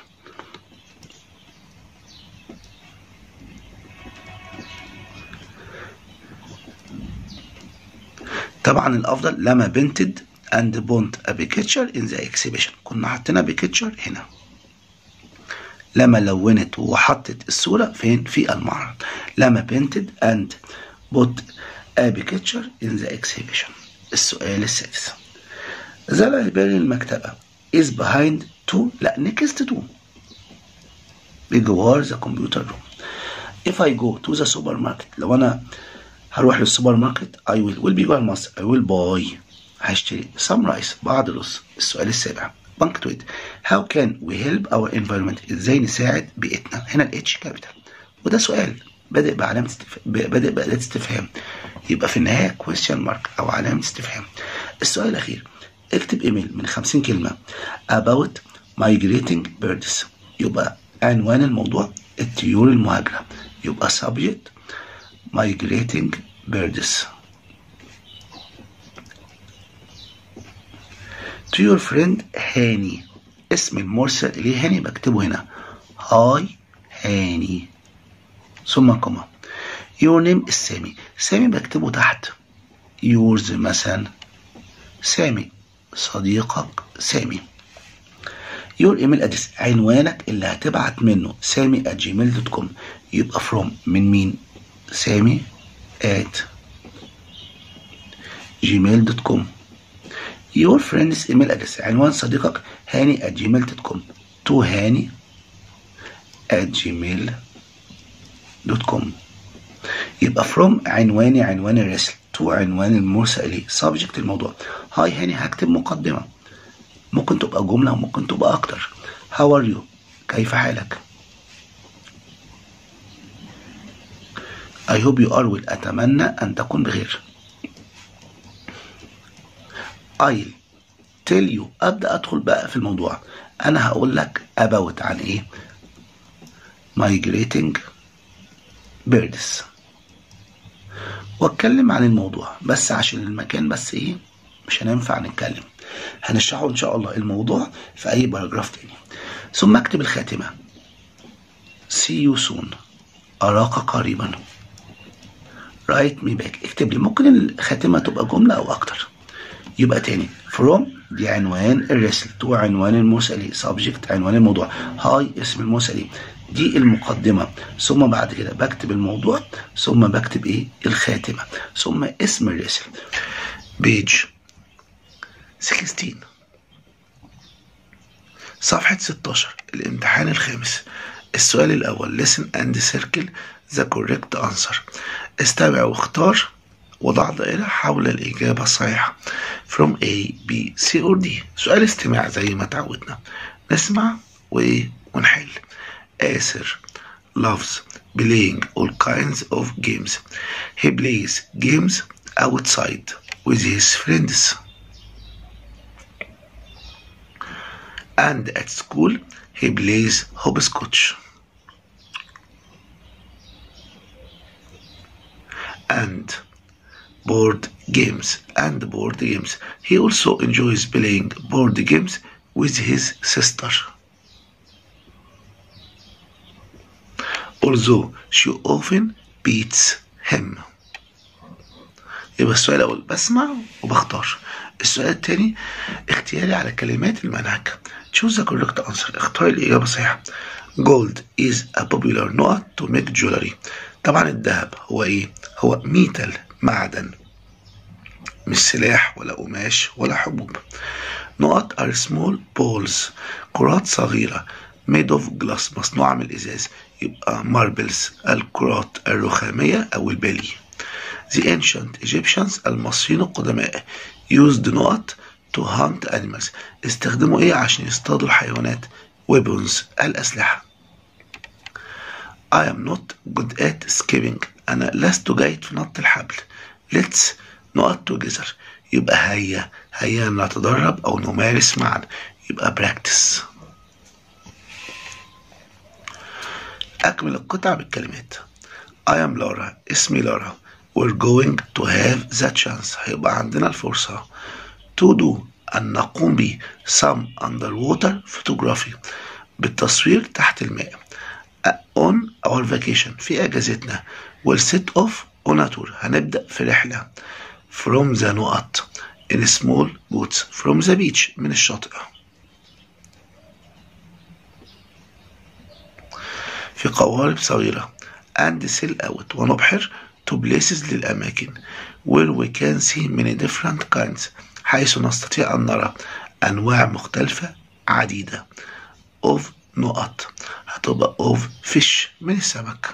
طبعا الافضل لما بنتد and put a picture in the exhibition كنا حطينا picture هنا لما لونت وحطت الصورة فين في المعرض لما painted and put a picture in the exhibition السؤال السادس The library المكتبة is behind to لا next to بجوار the computer room if I go to the supermarket لو أنا هروح للسوبر ماركت I will will بيجوار مصر I will buy هشتري some rice بعض الرز السؤال السابع punctuate how can we help our environment ازاي نساعد بيئتنا هنا الاتش كابيتال وده سؤال بادئ بعلامة استفهام بادئ بأداة استفهام يبقى في النهاية question mark أو علامة استفهام السؤال الأخير اكتب ايميل من 50 كلمة about migrating birds يبقى عنوان الموضوع الطيور المهاجرة يبقى subject migrating birds to your friend هاني اسم المرسل إليه هاني بكتبه هنا هاي هاني ثم كما your name السامي سامي بكتبه تحت yours مثلا سامي صديقك سامي your email address عنوانك اللي هتبعت منه سامي at gmail.com يبقى from من مين سامي at gmail.com your friend's email address عنوان صديقك هاني at gmail.com to هاني at gmail.com يبقى from عنواني عنوان الرسل to عنوان المرسل إليه subject الموضوع هاي هاني هكتب مقدمة ممكن تبقى جملة وممكن تبقى أكتر how are you كيف حالك I hope you are well أتمنى أن تكون بخير I'll tell you أبدأ أدخل بقى في الموضوع أنا هقول لك about عن إيه migrating birds واتكلم عن الموضوع بس عشان المكان بس ايه مش هننفع نتكلم هنشرحه ان شاء الله الموضوع في اي باراجراف تاني ثم اكتب الخاتمة see you soon اراك قريبا write me back اكتب لي ممكن الخاتمة تبقى جملة او اكتر يبقى تاني from دي عنوان الرسل تو عنوان المرسلي subject عنوان الموضوع هاي اسم المرسلي دي المقدمة ثم بعد كده بكتب الموضوع ثم بكتب ايه الخاتمة ثم اسم الرسل بيج 16 صفحة 16 الامتحان الخامس السؤال الأول listen and circle the correct answer استمع واختار وضع دائرة حول الإجابة الصحيحة from A, B, C or D سؤال استماع زي ما تعودنا نسمع وإيه ونحل آسر loves playing all kinds of games he plays games outside with his friends and at school he plays hopscotch and board games and board games he also enjoys playing board games with his sister although she often beats him يبقى السؤال الأول بسمع وبختار السؤال الثاني اختياري على كلمات المنهج choose the correct answer اختار الإجابة الصحيحة gold is a popular knot to make jewelry طبعا الذهب هو ايه هو ميتال معدن مش سلاح ولا قماش ولا حبوب نقط are small balls كرات صغيرة made of glass مصنوعة من الإزاز يبقى marbles الكرات الرخامية أو البلي The ancient Egyptians المصريين القدماء used نقط to hunt animals استخدموا ايه عشان يصطادوا الحيوانات weapons الأسلحة I am not good at skipping أنا لست جيد في نط الحبل let's نقط together يبقى هيا هيا نتدرب أو نمارس معا يبقى practice أكمل القطع بالكلمات I am Laura اسمي لارا we're going to have the chance هيبقى عندنا الفرصة to do أن نقوم ب some underwater photography بالتصوير تحت الماء on our vacation في أجازتنا we'll set off on a tour هنبدأ في رحلة from the نقط in small boats from the beach من الشاطئ في قوارب صغيرة and sail out ونبحر to places للأماكن where we can see many different kinds حيث نستطيع أن نرى أنواع مختلفة عديدة of نقط هتبقى of fish من السمك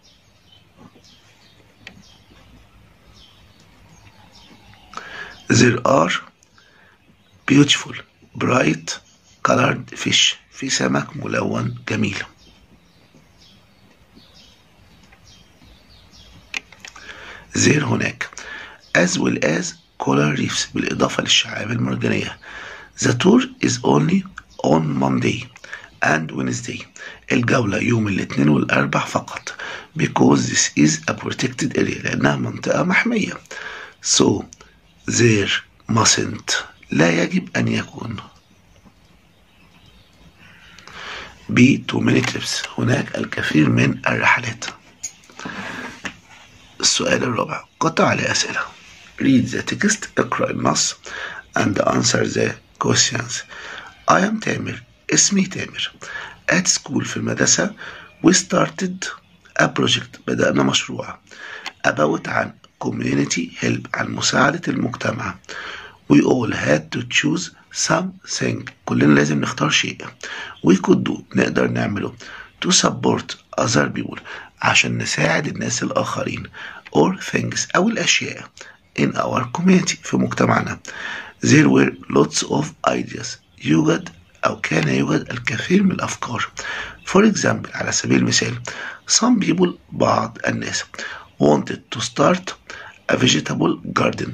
there are beautiful bright colored fish في سمك ملون جميل there هناك as well as coral reefs بالإضافة للشعاب المرجانية the tour is only on Monday and Wednesday الجولة يوم الاثنين والأربع فقط because this is a protected area لأنها منطقة محمية so there mustn't لا يجب أن يكون be too many trips هناك الكثير من الرحلات السؤال الرابع قطع عليه أسئلة read the text اقرأ النص and answer the questions I am تامر اسمي تامر at school في المدرسة we started a project بدأنا مشروع about عن community help عن مساعدة المجتمع we all had to choose something كلنا لازم نختار شيء we could do نقدر نعمله to support other people عشان نساعد الناس الآخرين or things أو الأشياء in our community في مجتمعنا there were lots of ideas يوجد أو كان يوجد الكثير من الأفكار for example على سبيل المثال some people بعض الناس wanted to start a vegetable garden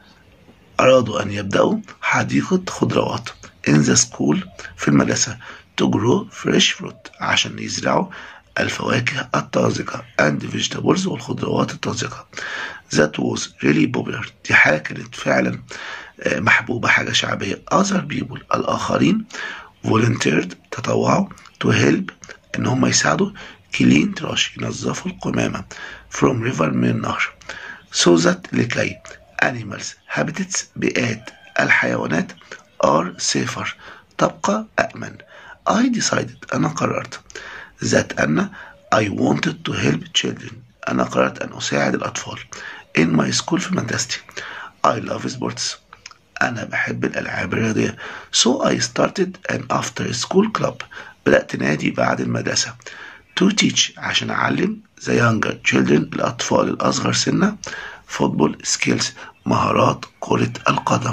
أرادوا أن يبدأوا حديقة خضروات in the school في المدرسة to grow fresh fruit عشان يزرعوا الفواكه الطازجة and vegetables والخضروات الطازجة that was really popular دي حاجة كانت فعلا محبوبة حاجة شعبية other people الآخرين volunteered تطوعوا to help إن هم يساعدوا clean trash ينظفوا القمامة from river من النهر so that لكي animals habitats بيئات الحيوانات are safer تبقى أأمن I decided أنا قررت that أن I wanted to help children أنا قررت أن أساعد الأطفال in my school في مدرستي I love sports أنا بحب الألعاب الرياضية so I started an after school club بدأت نادي بعد المدرسة to teach عشان أعلم the younger children الأطفال الأصغر سنا football skills مهارات كرة القدم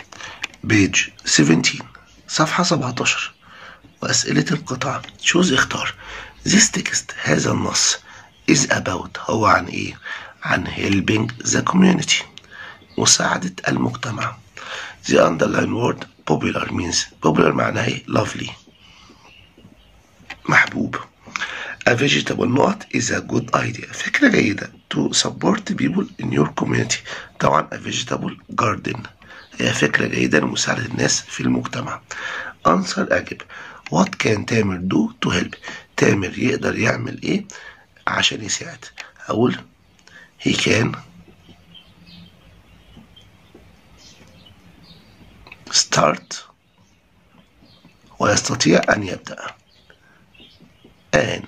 page 17 صفحة 17 وأسئلة القطع choose اختار this text هذا النص is about هو عن إيه؟ عن helping the community مساعدة المجتمع the underline word popular means popular معناه إيه؟ lovely محبوب a vegetable not is a good idea فكرة جيدة to support people in your community طبعا a vegetable garden هي فكرة جيدة لمساعدة الناس في المجتمع answer أجب what can تامر do to help تامر يقدر يعمل ايه عشان يساعد اقول he can start ويستطيع ان يبدأ an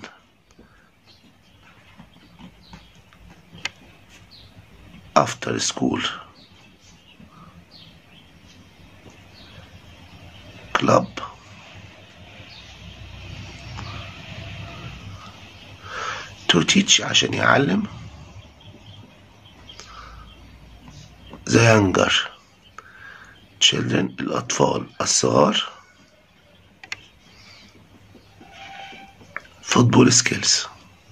after school club to teach عشان يعلم the younger children الأطفال الصغار football skills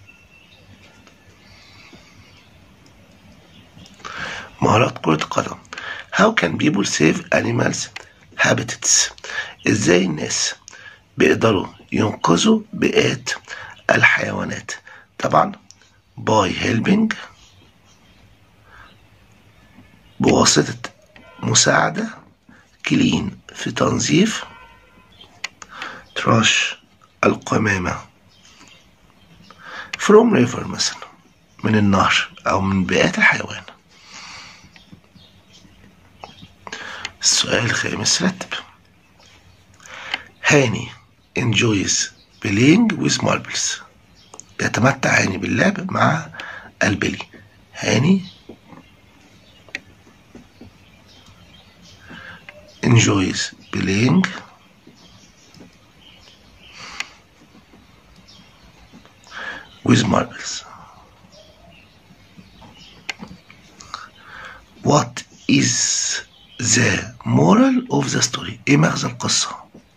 مهارات كرة القدم how can people save animals habitats ازاي الناس بيقدروا ينقذوا بيئات الحيوانات طبعا by helping بواسطة مساعدة كلين في تنظيف تراش القمامة from river مثلا من النهر أو من بيئات الحيوان السؤال الخامس رتب هاني enjoys playing with marbles بيتمتع هاني باللعب مع البلي هاني enjoys playing with marbles. What is the moral of the story؟ إيه مغزى القصة؟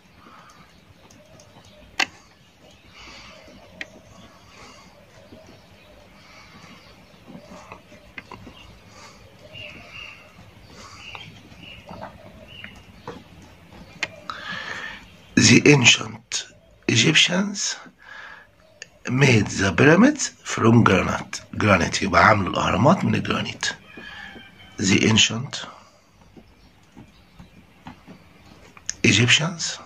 The ancient Egyptians made the pyramids from granite granite يبقى عملوا الأهرامات من الجرانيت the ancient Egyptians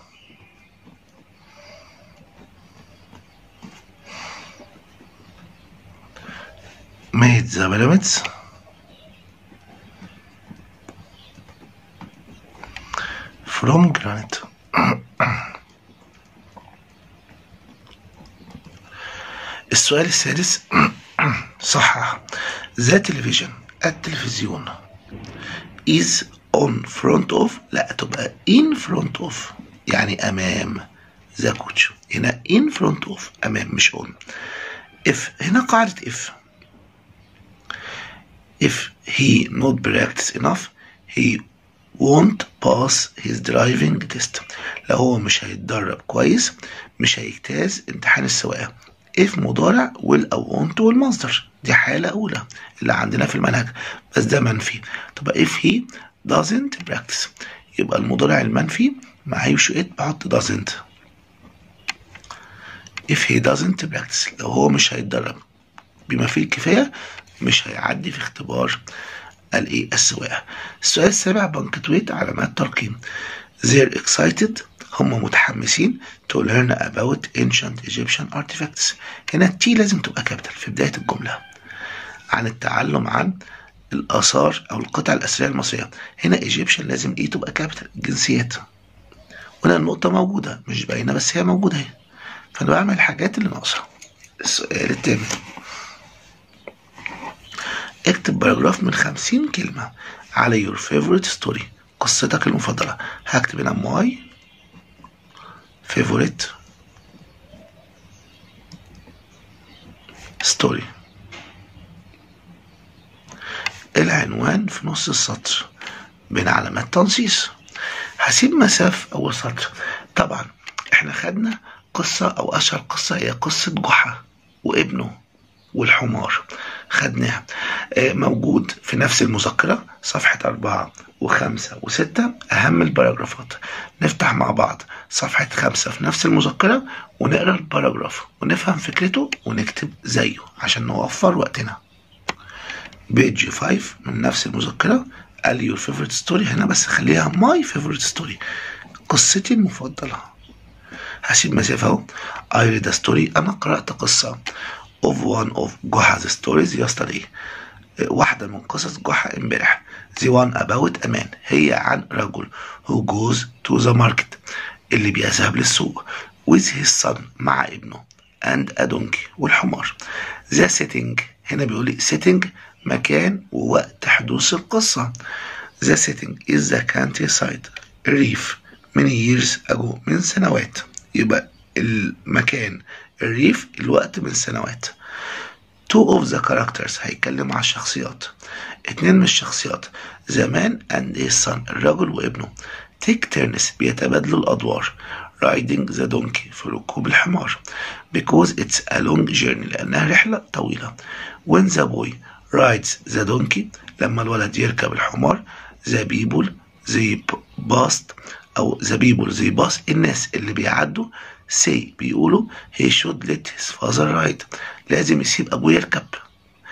made the pyramids from granite السؤال السادس صحح ذا تلفزيون التلفزيون is on front of لا تبقى in front of يعني أمام ذا كوتش هنا in front of أمام مش on if هنا قاعدة if if he not practice enough he won't pass his driving test لو هو مش هيتدرب كويس مش هيجتاز امتحان السواقة if مضارع will أو won't والمصدر دي حالة أولى اللي عندنا في المنهج بس ده منفي طب if he doesn't practice يبقى المضارع المنفي مع يو it بحط doesn't if he doesn't practice لو هو مش هيتدرب بما فيه الكفاية مش هيعدي في اختبار الايه السواقة السؤال السابع بنكتويت علامات ترقيم they're excited هم متحمسين to learn about ancient Egyptian artifacts هنا التي لازم تبقى كابيتال في بداية الجملة عن التعلم عن الآثار أو القطع الأثرية المصرية هنا Egyptian لازم إيه تبقى كابيتال الجنسيات هنا النقطة موجودة مش باينة بس هي موجودة اهي فأنا بعمل الحاجات اللي ناقصة السؤال التامن اكتب باراجراف من خمسين كلمة على your favorite story قصتك المفضلة هكتب هنا my favorite story العنوان في نص السطر بين علامات تنصيص هسيب مسافة أول سطر طبعا احنا خدنا قصة أو أشهر قصة هي قصة جحا وابنه والحمار خدناها موجود في نفس المذكرة صفحة أربعة وخمسة وستة أهم الباراجرافات نفتح مع بعض صفحة خمسة في نفس المذكرة ونقرأ الباراجراف ونفهم فكرته ونكتب زيه عشان نوفر وقتنا بيج 5 من نفس المذكرة قال يور فيفورت ستوري هنا بس خليها ماي فيفورت ستوري قصتي المفضلة هسيب مسافة اهو I read a story أنا قرأت قصة of one of جحا's stories yesterday واحدة من قصص جحا امبارح the one about أمان هي عن رجل who goes to the market اللي بيذهب للسوق with his son مع ابنه and a donkey والحمار the setting هنا بيقول لي setting مكان ووقت حدوث القصة the setting is the countryside الريف many years ago من سنوات يبقى المكان الريف الوقت من سنوات two of the characters هيتكلم على الشخصيات اتنين من الشخصيات زمان and his son الرجل وابنه take turns بيتبادلوا الأدوار riding the donkey في ركوب الحمار because it's a long journey لأنها رحلة طويلة when the boy rides the donkey لما الولد يركب الحمار the people they passed أو the people they pass الناس اللي بيعدوا say بيقولوا he should let his father ride لازم يسيب أبوه يركب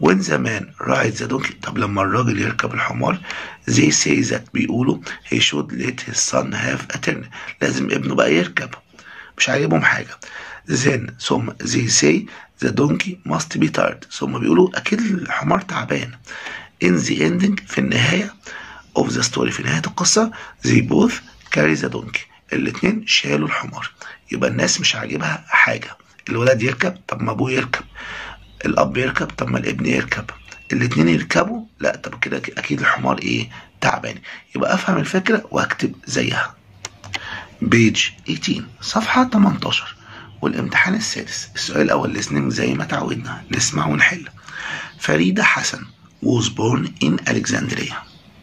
when the man rides the donkey طب لما الراجل يركب الحمار they say that بيقولوا he should let his son have a turn لازم ابنه بقى يركب مش عاجبهم حاجة then ثم they say the donkey must be tired ثم بيقولوا أكيد الحمار تعبان in the ending في النهاية of the story في نهاية القصة they both carry the donkey الاتنين شالوا الحمار يبقى الناس مش عاجبها حاجة الولد يركب طب ما ابوه يركب الاب يركب طب ما الابن يركب الاتنين يركبوا لا طب كده اكيد الحمار ايه تعبان يبقى افهم الفكرة واكتب زيها بيج 18 صفحة 18 والامتحان السادس السؤال الاول listening زي ما تعودنا نسمع ونحل فريدة حسن was born in Alexandria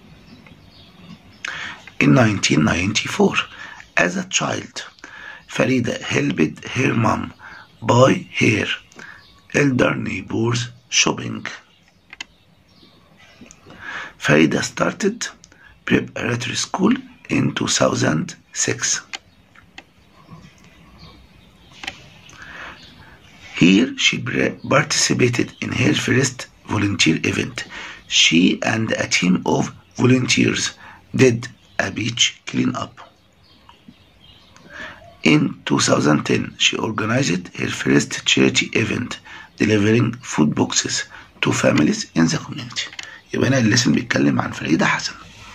in 1994 as a child Farida helped her mom buy her elder neighbors shopping. Farida started preparatory school in 2006. Here she participated in her first volunteer event. She and a team of volunteers did a beach cleanup. In 2010, she organized her first charity event, delivering food boxes to families in the community. يبقى هنا الليسن بيتكلم عن فريدة حسن.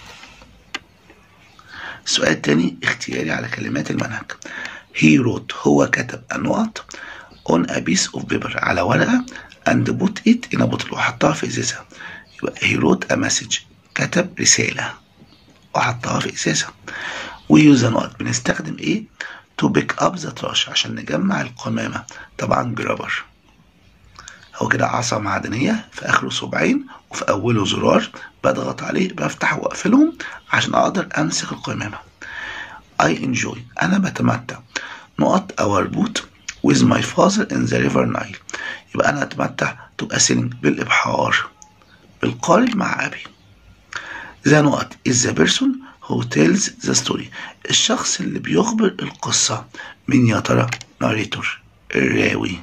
السؤال التاني اختياري على كلمات المنهج. He wrote هو كتب النقط on a piece of paper على ورقة and put it in a bottle وحطها في إزازة. يبقى he wrote a message كتب رسالة وحطها في إزازة. we use a نقط بنستخدم إيه؟ to pick up the trash عشان نجمع القمامة طبعا جرابر هو كده عصا معدنية في آخره صباعين وفي أوله زرار بضغط عليه بفتح وأقفلهم عشان أقدر أمسك القمامة I enjoy أنا بتمتع نقط أو أربوط with my father in the river Nile يبقى أنا أتمتع تبقى سيلينج بالإبحار بالقارب مع أبي ذا نقط is the person who tells the story الشخص اللي بيخبر القصة مين يا ترى ناريتور الراوي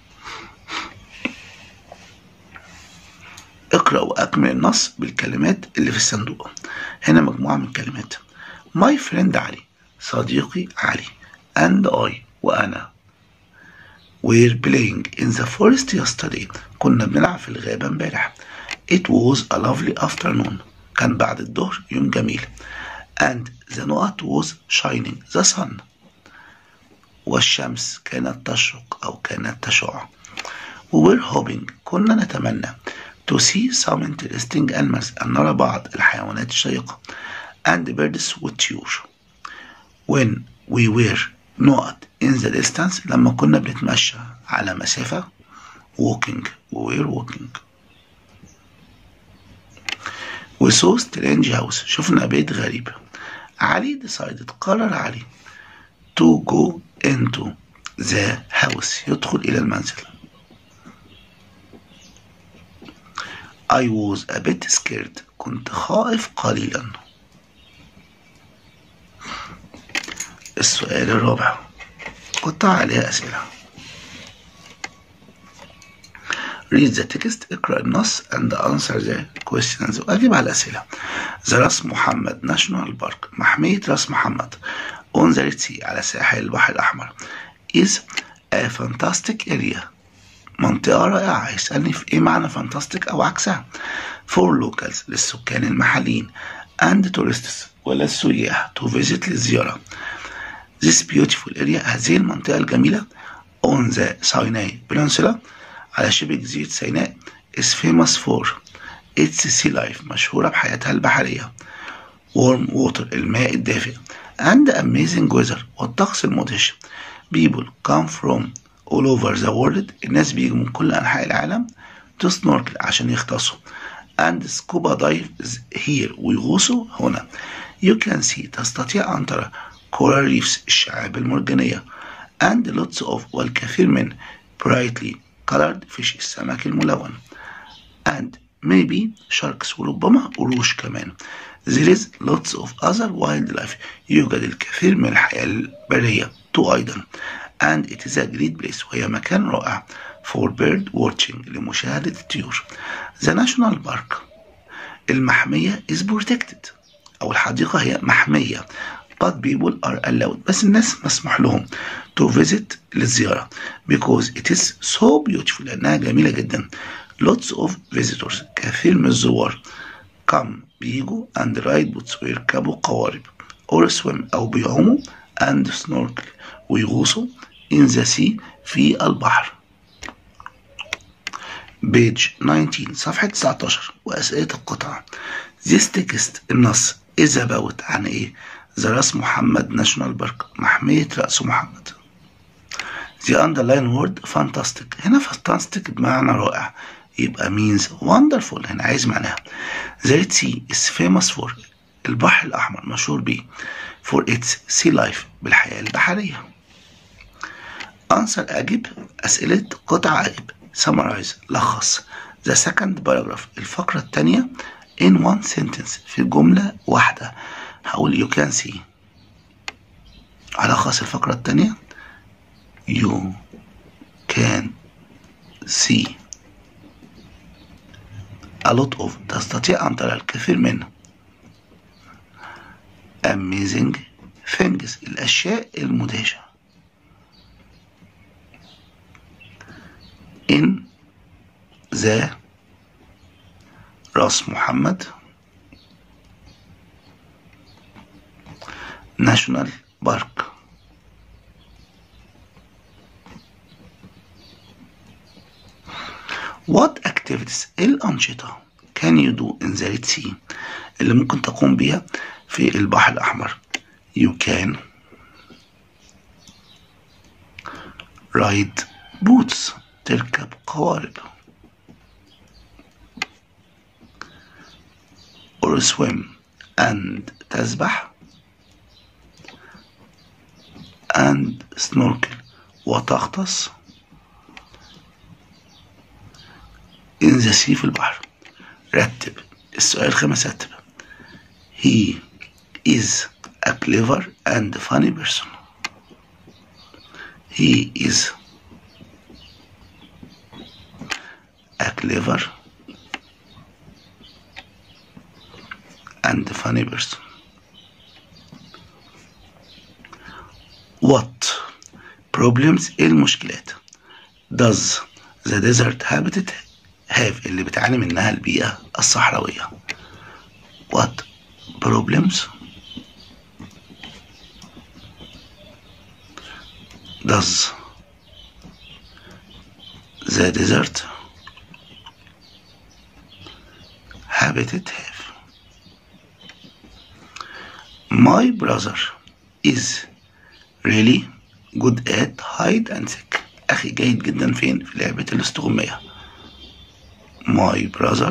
اقرأ وأكمل النص بالكلمات اللي في الصندوق هنا مجموعة من الكلمات My friend علي صديقي علي and I وأنا were playing in the forest yesterday كنا بنلعب في الغابة امبارح It was a lovely afternoon كان بعد الظهر يوم جميل and the نقط was shining the sun والشمس كانت تشرق أو كانت تشع we were hoping كنا نتمنى to see some interesting animals أن نرى بعض الحيوانات الشيقة and birds والطيور when we were نقط in the distance لما كنا بنتمشى على مسافة walking we were walking we saw strange house شفنا بيت غريب علي decided قرر علي to go into the house يدخل إلى المنزل I was a bit scared كنت خائف قليلا السؤال الرابع قطع عليها أسئلة read the text اقرأ النص and answer the questions وأجيب على الأسئلة the راس محمد national park محمية راس محمد on the Red Sea على ساحل البحر الأحمر is a fantastic area منطقة رائعة يسألني في إيه معنى fantastic أو عكسها for locals للسكان المحليين and tourists ولا السياح to visit للزيارة this beautiful area هذه المنطقة الجميلة on the Sinai Peninsula على شبه جزيرة سيناء is famous for its sea life مشهورة بحياتها البحرية warm water الماء الدافئ and amazing weather والطقس المدهش people come from all over the world الناس بيجوا من كل أنحاء العالم to snorkel عشان يغطسوا and scuba dives here ويغوصوا هنا you can see تستطيع أن ترى coral reefs الشعاب المرجانية and lots of والكثير من brightly colored fish السمك الملون and maybe sharks وربما قروش كمان there is lots of other wildlife يوجد الكثير من الحياة البرية تو أيضا and it is a great place وهي مكان رائع for bird watching لمشاهدة الطيور the national park المحمية is protected أو الحديقة هي محمية but people are allowed بس الناس مسموح لهم to visit للزيارة because it is so beautiful لأنها جميلة جدا lots of visitors كثير من الزوار come بيجوا and ride boats ويركبوا قوارب or swim أو بيعوموا and snorkel ويغوصوا in the sea في البحر page 19 صفحة 19 وأسئلة القطعة this text النص is about عن إيه ذا راس محمد ناشونال بارك محمية رأس محمد the underline word fantastic هنا fantastic بمعنى رائع يبقى means wonderful هنا عايز معناها the Red Sea is famous for البحر الأحمر مشهور بيه for its sea life بالحياة البحرية answer أجب أسئلة قطع أجب summarize لخص the second paragraph الفقرة الثانية in one sentence في جملة واحدة هقول you can see ألخص الفقرة الثانية you can see a lot of تستطيع أن ترى الكثير من amazing things الأشياء المدهشة in the راس محمد ناشونال بارك What activities إيه الأنشطة can you do in the Red Sea اللي ممكن تقوم بها في البحر الأحمر you can ride boats تركب قوارب or swim and تسبح and snorkel وتغطس in the sea في البحر رتب السؤال الخامس رتب he is a clever and funny person he is a clever and funny person what problems إيه المشكلات does the desert habitat have اللي بتعاني منها البيئة الصحراوية what problems does the desert habitat have my brother is really good at hide and seek أخي جيد جدا فين في لعبة الاستغمية my brother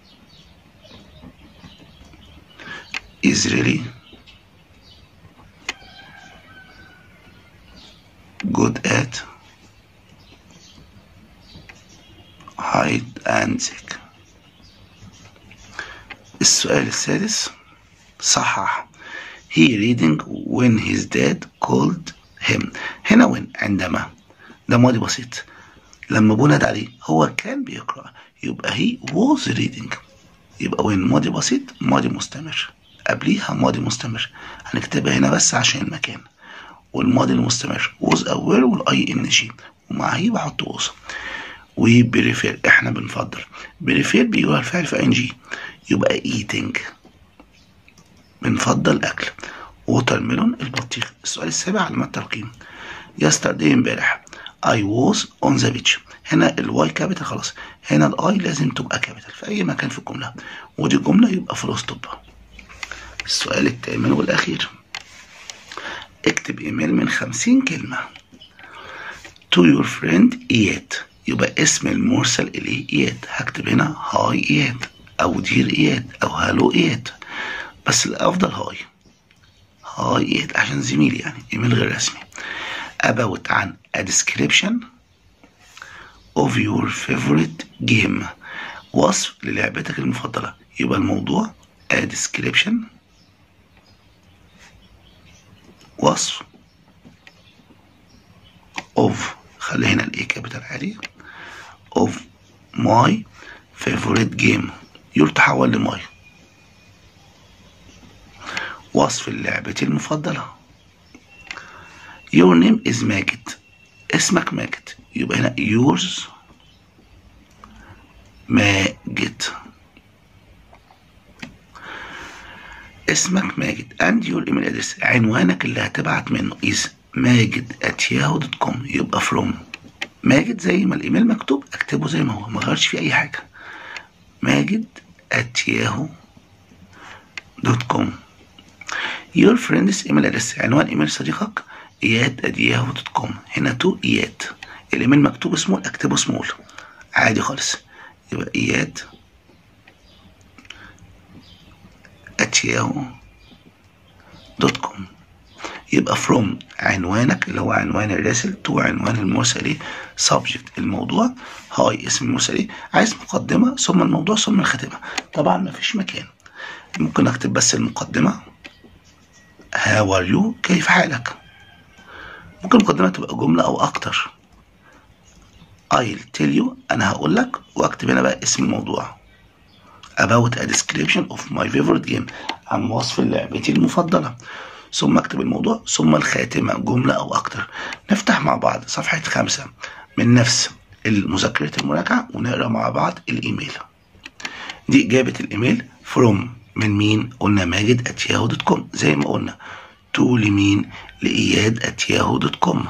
is really good at hide and seek السؤال السادس صحح he reading when his dad called him هنا when عندما ده ماضي بسيط لما ابوه نادى عليه هو كان بيقرأ يبقى he was reading يبقى when ماضي بسيط ماضي مستمر قبليها ماضي مستمر هنكتبها هنا بس عشان المكان والماضي المستمر was aware والاي ان جي ومع هي بحط was وبريفير احنا بنفضل بريفير بيجي الفعل في ان جي يبقى eating بنفضل اكل ووتر ميلون البطيخ السؤال السابع علامات ترقيم يسترداي امبارح I was on the beach هنا الواي كابيتال خلاص هنا الاي لازم تبقى كابيتال في اي مكان في الجمله ودي الجمله يبقى فول ستوب السؤال الثامن والاخير اكتب ايميل من خمسين كلمه to your friend اياد يبقى اسم المرسل اليه اياد هكتب هنا هاي اياد او دير اياد او هالو اياد بس الافضل هاي هاي اياد عشان زميلي يعني ايميل غير رسمي about عن a description of your favorite game وصف للعبتك المفضلة يبقى الموضوع a description وصف of خلي هنا الايه كابيتال عالية my favorite game your تحول لماي وصف لعبتي المفضلة your name is ماجد اسمك ماجد يبقى هنا yours ماجد اسمك ماجد and your email address عنوانك اللي هتبعت منه is ماجد at yahoo.com يبقى from ماجد زي ما الايميل مكتوب اكتبه زي ما هو ما غيرش فيه اي حاجه ماجد at yahoo.com your friend's email address عنوان ايميل صديقك اياد at yahoo.com هنا تو اياد الايميل مكتوب سمول اكتبه سمول عادي خالص يبقى اياد at yahoo.com يبقى from عنوانك اللي هو عنوان الراسل تو عنوان المرسل ايه subject الموضوع هاي اسم المرسل ايه عايز مقدمة ثم الموضوع ثم الخاتمة طبعا مفيش مكان ممكن اكتب بس المقدمة how are you كيف حالك ممكن المقدمة تبقى جملة او اكتر I'll tell you انا هقول لك واكتب هنا بقى اسم الموضوع about a description of my favorite game عن وصف لعبتي المفضلة ثم اكتب الموضوع ثم الخاتمة جملة أو أكتر نفتح مع بعض صفحة خمسة من نفس مذكرة المراجعة ونقرأ مع بعض الإيميل دي إجابة الإيميل from من مين قلنا ماجد at yahoo.com زي ما قلنا تو لمين لإياد at yahoo.com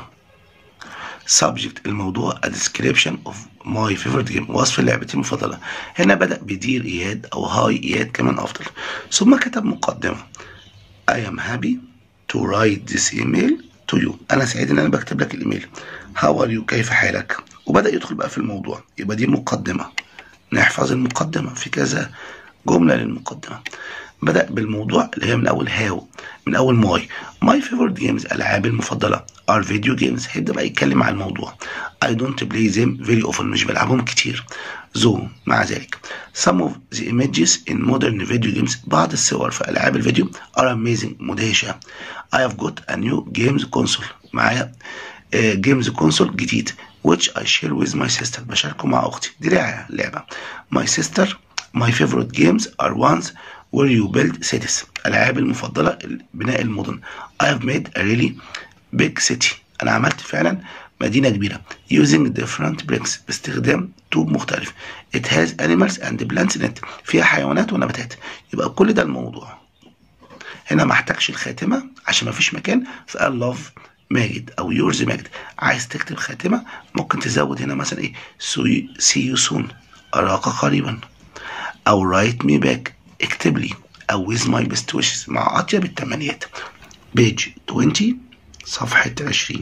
subject الموضوع a description of my favorite game وصف لعبتي المفضلة هنا بدأ بدير إياد أو هاي إياد كمان أفضل ثم كتب مقدمة I am happy to write this email to you أنا سعيد إن أنا بكتب لك الإيميل How are you كيف حالك وبدأ يدخل بقى في الموضوع يبقى دي مقدمة نحفظ المقدمة في كذا جملة للمقدمة بدأ بالموضوع اللي هي من أول هاو من أول ماي ماي فيفورت جيمز ألعابي المفضلة ار فيديو جيمز هيبدأ بقى يتكلم عن الموضوع I don't play them very often مش بلعبهم كتير زو مع ذلك some of the images in modern video games بعض الصور في ألعاب الفيديو are amazing مدهشة I have got a new games console معايا جيمز كونسول جديد which I share with my sister بشاركه مع أختي دي لعبة my sister my favorite games are ones where you build cities ألعابي المفضلة بناء المدن I have made a really big city أنا عملت فعلا مدينة كبيرة using different bricks باستخدام طوب مختلف it has animals and plants in it فيها حيوانات ونباتات يبقى كل ده الموضوع هنا ما احتاجش الخاتمة عشان ما فيش مكان فقال love ماجد او يورز ماجد عايز تكتب خاتمة ممكن تزود هنا مثلا ايه see you soon أراك قريبا او write me back اكتب لي او with my best wishes مع اطيب التمنيات بيج 20 صفحة 20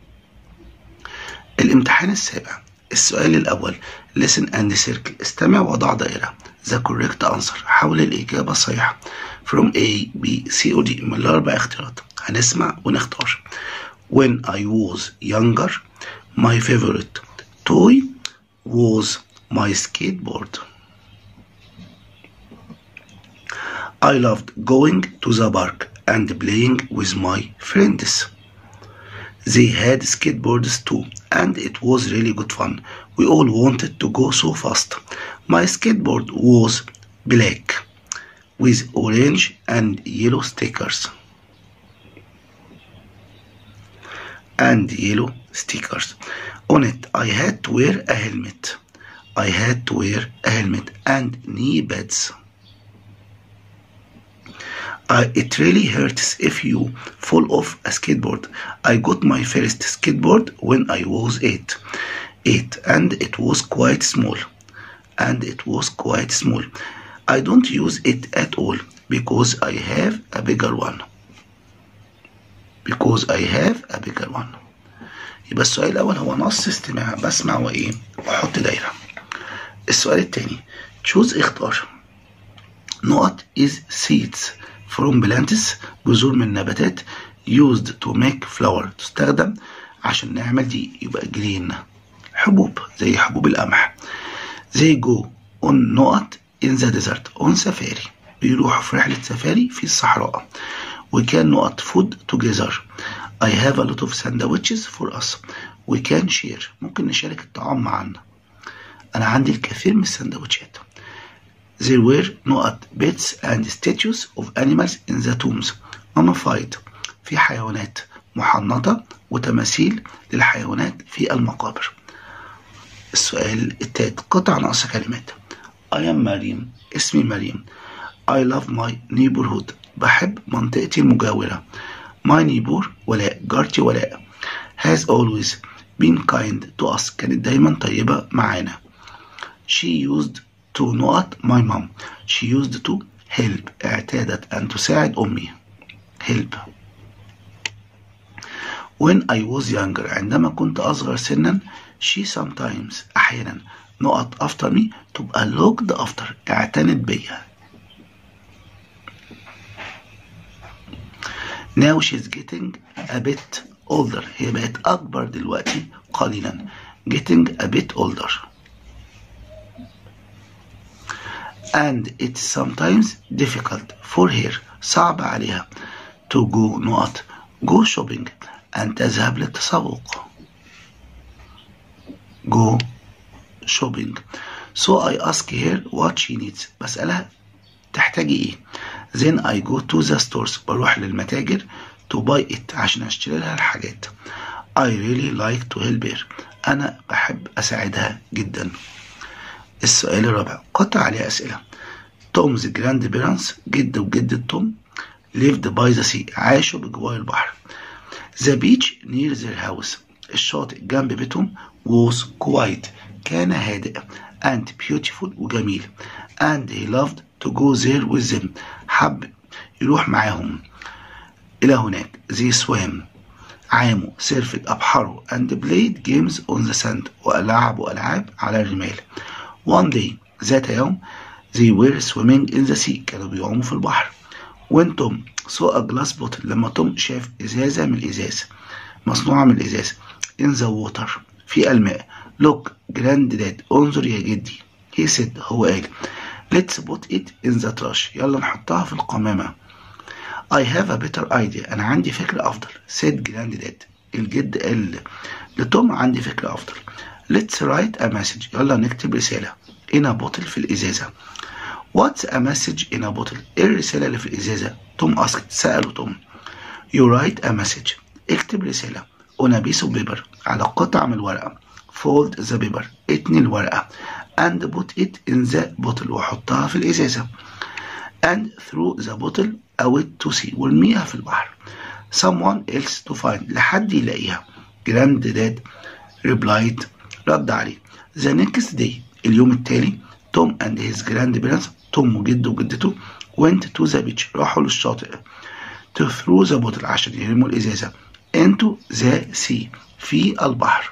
الامتحان السابع السؤال الأول listen and circle استمع وضع دائرة the correct answer حول الإجابة الصحيحة from A B C or D من الأربع اختيارات هنسمع ونختار when I was younger my favorite toy was my skateboard I loved going to the park and playing with my friends they had skateboards too and it was really good fun we all wanted to go so fast my skateboard was black with orange and yellow stickers and yellow stickers on it i had to wear a helmet i had to wear a helmet and knee pads Uh, it really hurts if you fall off a skateboard. I got my first skateboard when I was eight. Eight, and it was quite small. And it was quite small. I don't use it at all because I have a bigger one. Because I have a bigger one. يبقى السؤال الأول هو نص استماع بسمع وإيه وأحط دايرة. السؤال التاني choose اختار. نقط is seeds from plants جذور من نباتات used to make flour تستخدم عشان نعمل دي يبقى green حبوب زي حبوب القمح زي جو on نقط in the desert on سفاري بيروحوا في رحلة سفاري في الصحراء وكان نقط food together I have a lot of sandwiches for us we can share ممكن نشارك الطعام معنا أنا عندي الكثير من السندوتشات There were نقط bits and statues of animals in the tombs mummified في حيوانات محنطة وتماثيل للحيوانات في المقابر السؤال التالت قطع ناقص كلمات I am مريم اسمي مريم I love my neighborhood بحب منطقتي المجاورة my neighbor ولاء جارتي ولاء has always been kind to us كانت دايما طيبة معانا she used to نقط my mom she used to help اعتادت أن تساعد أمي help when I was younger عندما كنت أصغر سنا she sometimes أحيانا نقط after me تبقى looked after اعتنت بيا now she's getting a bit older هي بقت أكبر دلوقتي قليلا getting a bit older and it's sometimes difficult for her صعب عليها to go نقط go shopping أن تذهب للتسوق go shopping so I ask her what she needs بسألها تحتاجي ايه then I go to the stores بروح للمتاجر to buy it عشان اشتري لها الحاجات I really like to help her أنا بحب أساعدها جدا السؤال الرابع قطع عليه أسئلة تومز جراند بيرانس جد وجدة توم lived by the sea عاشوا بجوار البحر the beach near their house الشاطئ جنب بيتهم was quiet كان هادئ and beautiful وجميل and he loved to go there with them حب يروح معاهم إلى هناك they swam عاموا سيرفت أبحروا and played games on the sand ولعبوا ألعاب على الرمال one day ذات يوم they were swimming in the sea كانوا بيعوموا في البحر when Tom saw a glass bottle لما توم شاف إزازة من الإزاز مصنوعة من الإزاز in the water في الماء look granddad انظر يا جدي he said هو قال let's put it in the trash يلا نحطها في القمامة I have a better idea أنا عندي فكرة أفضل said granddad الجد قال لتوم عندي فكرة أفضل let's write a message يلا نكتب رسالة in a bottle في الإزازة What's a message in a bottle إيه الرسالة اللي في الإزازة توم أسكت سأله توم You write a message اكتب رسالة on a piece of paper على قطعة من الورقة fold the paper اتني الورقة and put it in the bottle وحطها في الإزازة and throw the bottle out to sea وارميها في البحر someone else to find لحد يلاقيها granddad replied رد عليه the next day اليوم التالي توم and his grandparents توم وجده وجدته went to the beach راحوا للشاطئ to throw the bottle عشان يرموا الإزازة into the sea في البحر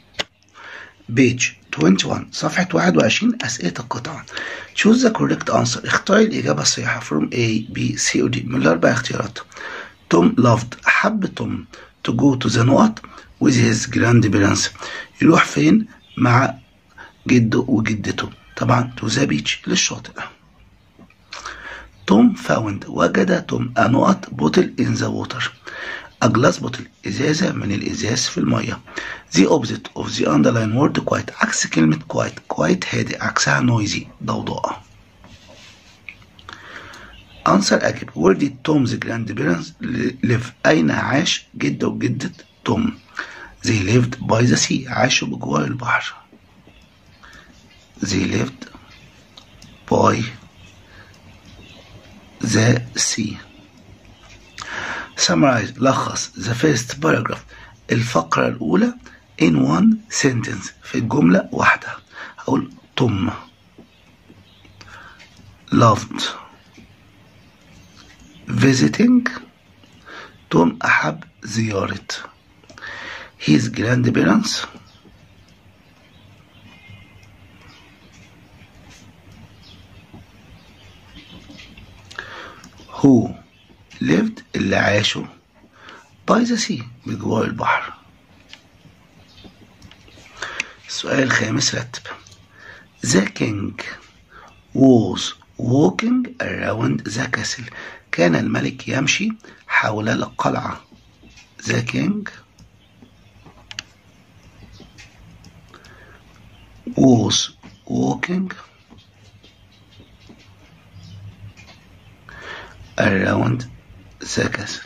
page 21 صفحة 21 أسئلة القطعة choose the correct answer اختار الإجابة الصحيحة from A B C or D من الأربع اختيارات توم loved حب توم to go to the نقط with his grandparents يروح فين مع جده وجدته طبعا to the beach للشاطئ توم found وجد توم a نقط bottle in the water a glass bottle إزازة من الإزاز في المية the opposite of the underline word quiet عكس كلمة quiet quiet هادئ عكسها noisy ضوضاء answer أجب where did Tom's grandparents live أين عاش جدة وجدة توم they lived by the sea عاشوا بجوار البحر they lived by the sea summarize لخص the first paragraph الفقرة الأولى in one sentence في الجملة واحدة هقول توم loved visiting توم أحب زيارة his grandparents who lived اللي عاشوا by the sea بجوار البحر السؤال الخامس رتب The king was walking around the castle كان الملك يمشي حول القلعة The king was walking around the castle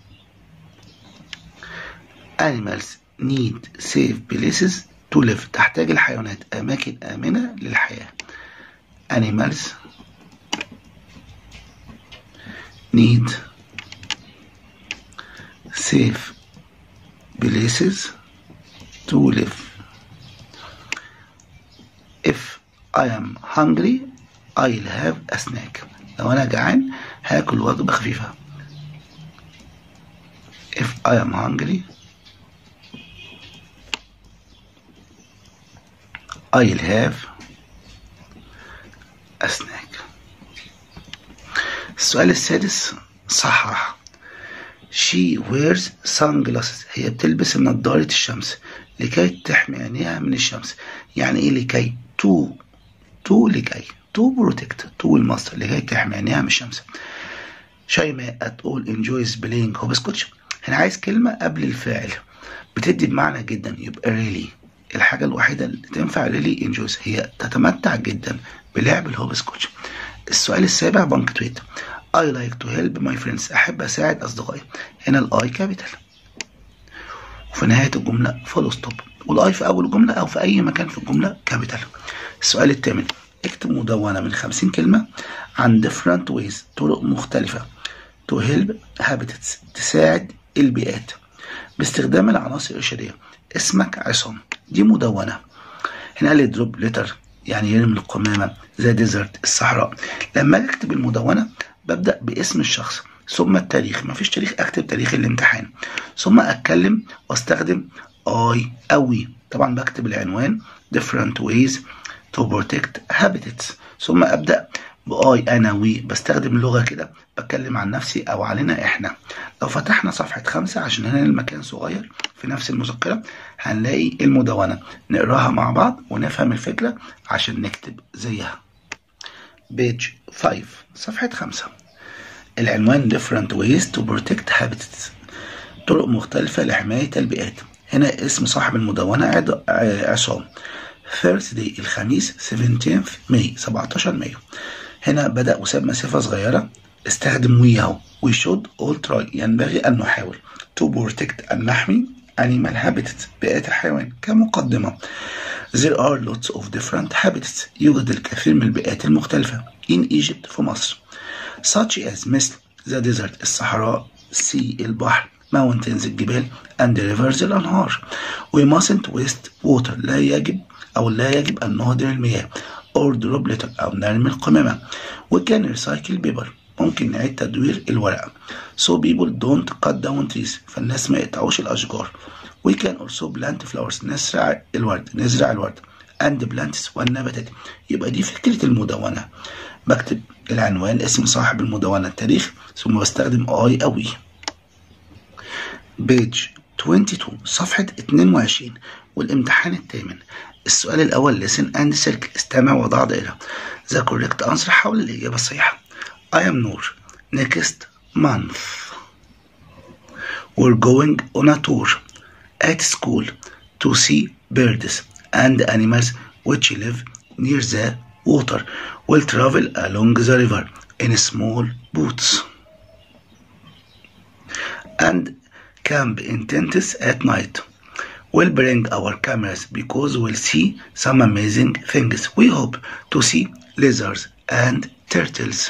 animals need safe places to live تحتاج الحيوانات أماكن آمنة للحياة animals need safe places to live if I am hungry I'll have a snack لو أنا جعان هاكل وجبة خفيفة if I am hungry I'll have a snack السؤال السادس صحح She wears sunglasses هي بتلبس نظارة الشمس لكي تحمي عينيها من الشمس يعني ايه لكي to to لكي to protect to المصدر لكي تحمي عينيها من الشمس شيماء at all enjoys playing hopscotch هنا عايز كلمة قبل الفاعل بتدي بمعنى جدا يبقى really الحاجة الوحيدة اللي تنفع really enjoys هي تتمتع جدا بلعب الهوبسكوتش السؤال السابع بانكتويت I like to help my friends أحب أساعد أصدقائي هنا الآي كابيتال وفي نهاية الجملة فول ستوب والآي في أول الجملة أو في أي مكان في الجملة كابيتال السؤال الثامن اكتب مدونة من 50 كلمة عن different ways طرق مختلفة to help habitats تساعد البيئات باستخدام العناصر الإرشادية اسمك عصام دي مدونة هنا قال لي دروب لتر يعني يرمي القمامة زي ديزرت الصحراء لما أجي أكتب المدونة ببدأ باسم الشخص ثم التاريخ مفيش تاريخ أكتب تاريخ الامتحان ثم أتكلم واستخدم I أو we طبعا بكتب العنوان different ways to protect habitats ثم أبدأ بآي أنا وي بستخدم لغة كده بتكلم عن نفسي أو علينا إحنا لو فتحنا صفحة خمسة عشان هنا المكان صغير في نفس المذكرة هنلاقي المدونة نقراها مع بعض ونفهم الفكرة عشان نكتب زيها بيج 5 صفحة خمسة العنوان different ways to protect habitats طرق مختلفة لحماية البيئات هنا اسم صاحب المدونة عد- عصام Thursday الخميس 17th ماي 17 مايو هنا بدأ وساب مسافة صغيرة استخدم we اهو we should all try ينبغي أن نحاول to protect أن نحمي animal habitats بيئات الحيوان كمقدمة There are lots of different habitats يوجد الكثير من البيئات المختلفة in Egypt في مصر such as مثل the desert الصحراء sea البحر mountains الجبال and rivers الأنهار we mustn't waste water لا يجب أو لا يجب أن نهدر المياه or drop litter أو نرمي القمامة we can recycle paper ممكن نعيد تدوير الورق so people don't cut down trees فالناس ما يقطعوش الأشجار we can also plant flowers نزرع الورد نزرع الورد and plants والنباتات يبقى دي فكرة المدونة بكتب العنوان اسم صاحب المدونة التاريخ ثم بستخدم I أو we بيج 22 صفحة 22 والامتحان الثامن السؤال الأول listen and circle استمع وضع دائرة the correct answer حول الإجابة الصحيحة I am نور next month we're going on a tour at school to see birds and animals which live near the water will travel along the river in small boats and camp in tents at night. We'll bring our cameras because we'll see some amazing things. We hope to see lizards and turtles,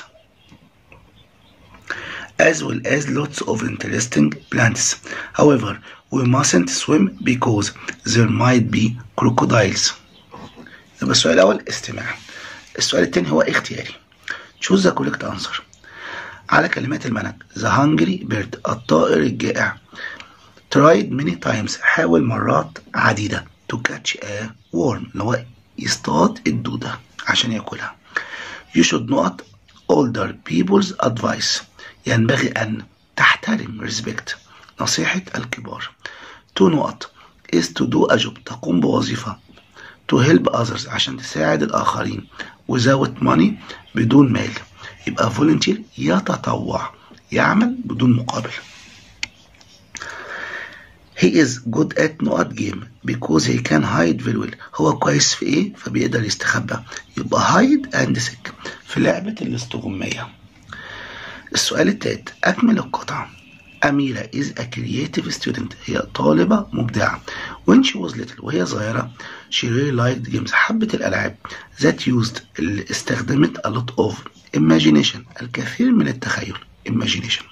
as well as lots of interesting plants. However, we mustn't swim because there might be crocodiles. يبقى السؤال الأول استماع. السؤال الثاني هو اختياري. Choose the correct answer. على كلمات المنهج The hungry bird الطائر الجائع tried many times حاول مرات عديدة to catch a worm اللي هو يصطاد الدودة عشان ياكلها You should not older people's advice ينبغي أن تحترم respect نصيحة الكبار to نقط is to do a job تقوم بوظيفة to help others عشان تساعد الآخرين without money بدون مال يبقى volunteer يتطوع يعمل بدون مقابل he is good at not game because he can hide very well هو كويس في ايه فبيقدر يستخبى يبقى hide and seek في لعبة الاستغمية السؤال التالت أكمل القطعة أميرة is a creative student هي طالبة مبدعة when she was little وهي صغيرة she really liked games حبت الألعاب that used اللي استخدمت a lot of imagination الكثير من التخيل imagination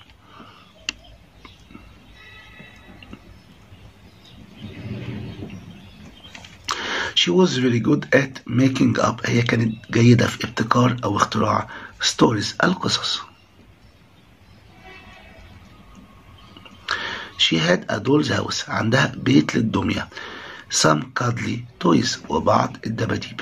She was very good at making up هي كانت جيدة في ابتكار أو اختراع stories القصص She had a doll's house عندها بيت للدمية some cuddly toys وبعض الدباديب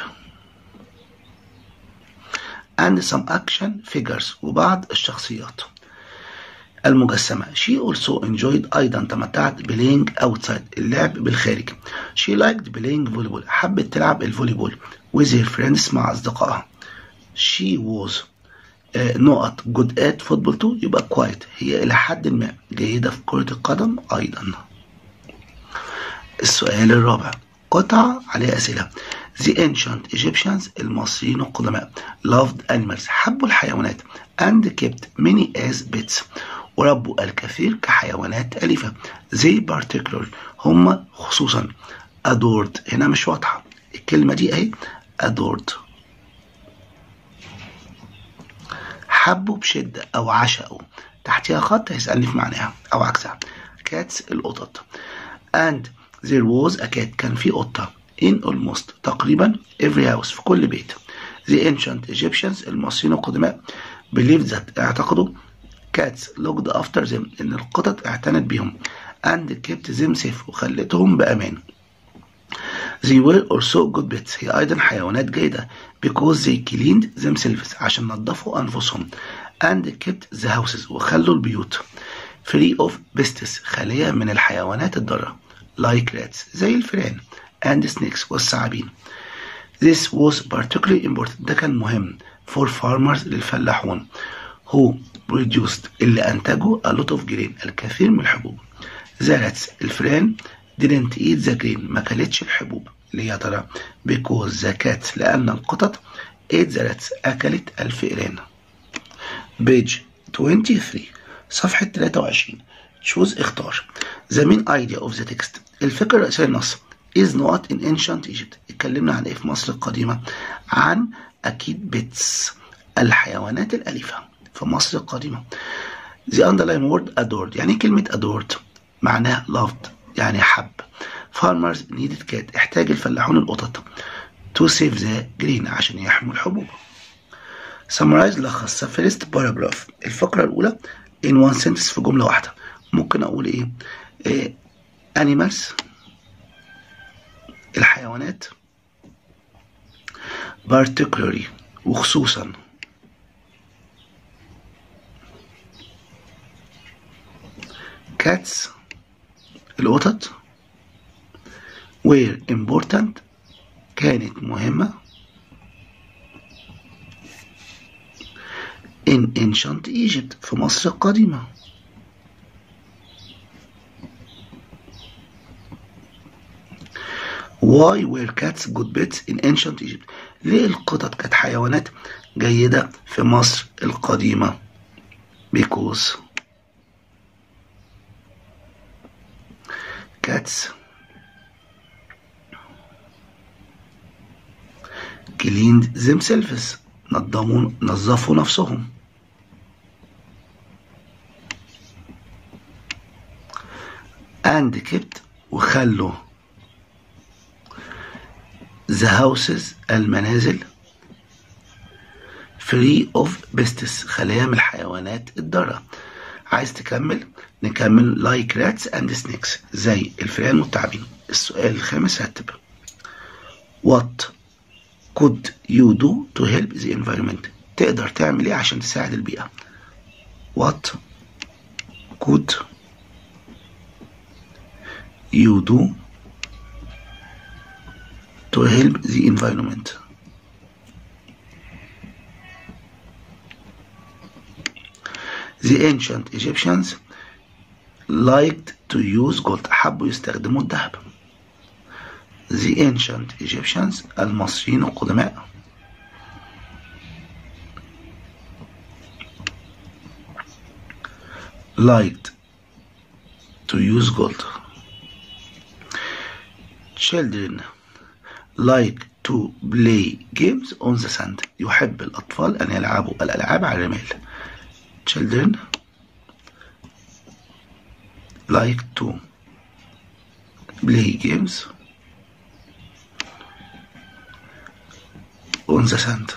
and some action figures وبعض الشخصيات المجسمة she also enjoyed أيضا تمتعت playing outside اللعب بالخارج she liked playing volleyball حبت تلعب الفوليبول with her friends مع أصدقائها she was uh, not good at football too يبقى quiet هي إلى حد ما جيدة في كرة القدم أيضا السؤال الرابع قطعة عليها أسئلة The ancient Egyptians المصريين القدماء loved animals حبوا الحيوانات and kept many as pets وربوا الكثير كحيوانات أليفة they particular هم خصوصا adored هنا مش واضحة الكلمة دي اهي adored حبوا بشدة أو عشقوا تحتها خط هيسألني في معناها أو عكسها cats القطط and there was a cat كان في قطة in almost تقريبا every house في كل بيت the ancient Egyptians المصريين القدماء believed that اعتقدوا cats looked after them إن القطط اعتنت بهم and kept them safe وخلتهم بأمان They were also good pets هي أيضا حيوانات جيدة because they cleaned themselves عشان نظفوا أنفسهم and kept the houses وخلوا البيوت free of pests خالية من الحيوانات الضارة like rats زي الفئران and snakes والثعابين This was particularly important ده كان مهم for farmers للفلاحون who produced اللي أنتجوا a lot of grain الكثير من الحبوب The rats الفئران didn't eat the grain ما كلتش الحبوب ليه يا ترى because the cats لأن القطط ate the rats أكلت الفئران page 23 صفحة 23 choose اختار the main idea of the text الفكرة الرئيسية للنص is not in ancient Egypt اتكلمنا عن ايه في مصر القديمة عن أكيد بيتس الحيوانات الأليفة في مصر القديمة the underlying word adored يعني كلمة adored معناها loved يعني حب farmers needed cat احتاج الفلاحون القطط to save the grain عشان يحموا الحبوب summarize لخص first paragraph الفقرة الأولى in one sentence في جملة واحدة ممكن أقول إيه, إيه animals الحيوانات particularly وخصوصا cats القطط were important كانت مهمة in ancient Egypt في مصر القديمة Why were cats good pets in ancient Egypt? ليه القطط كانت حيوانات جيدة في مصر القديمة؟ Because cats cleaned themselves نظموا نظفوا نفسهم and kept وخلوا the houses المنازل free of pests خلايا من الحيوانات الضارة عايز تكمل نكمل like rats and snakes زي الفئران والتعابين السؤال الخامس هتبقى what could you do to help the environment تقدر تعمل ايه عشان تساعد البيئة what could you do to help the environment the ancient Egyptians liked to use gold حبوا يستخدموا الذهب the ancient Egyptians المصريين القدماء liked to use gold children like to play games on the sand يحب الأطفال أن يلعبوا الألعاب على الرمال children like to play games on the sand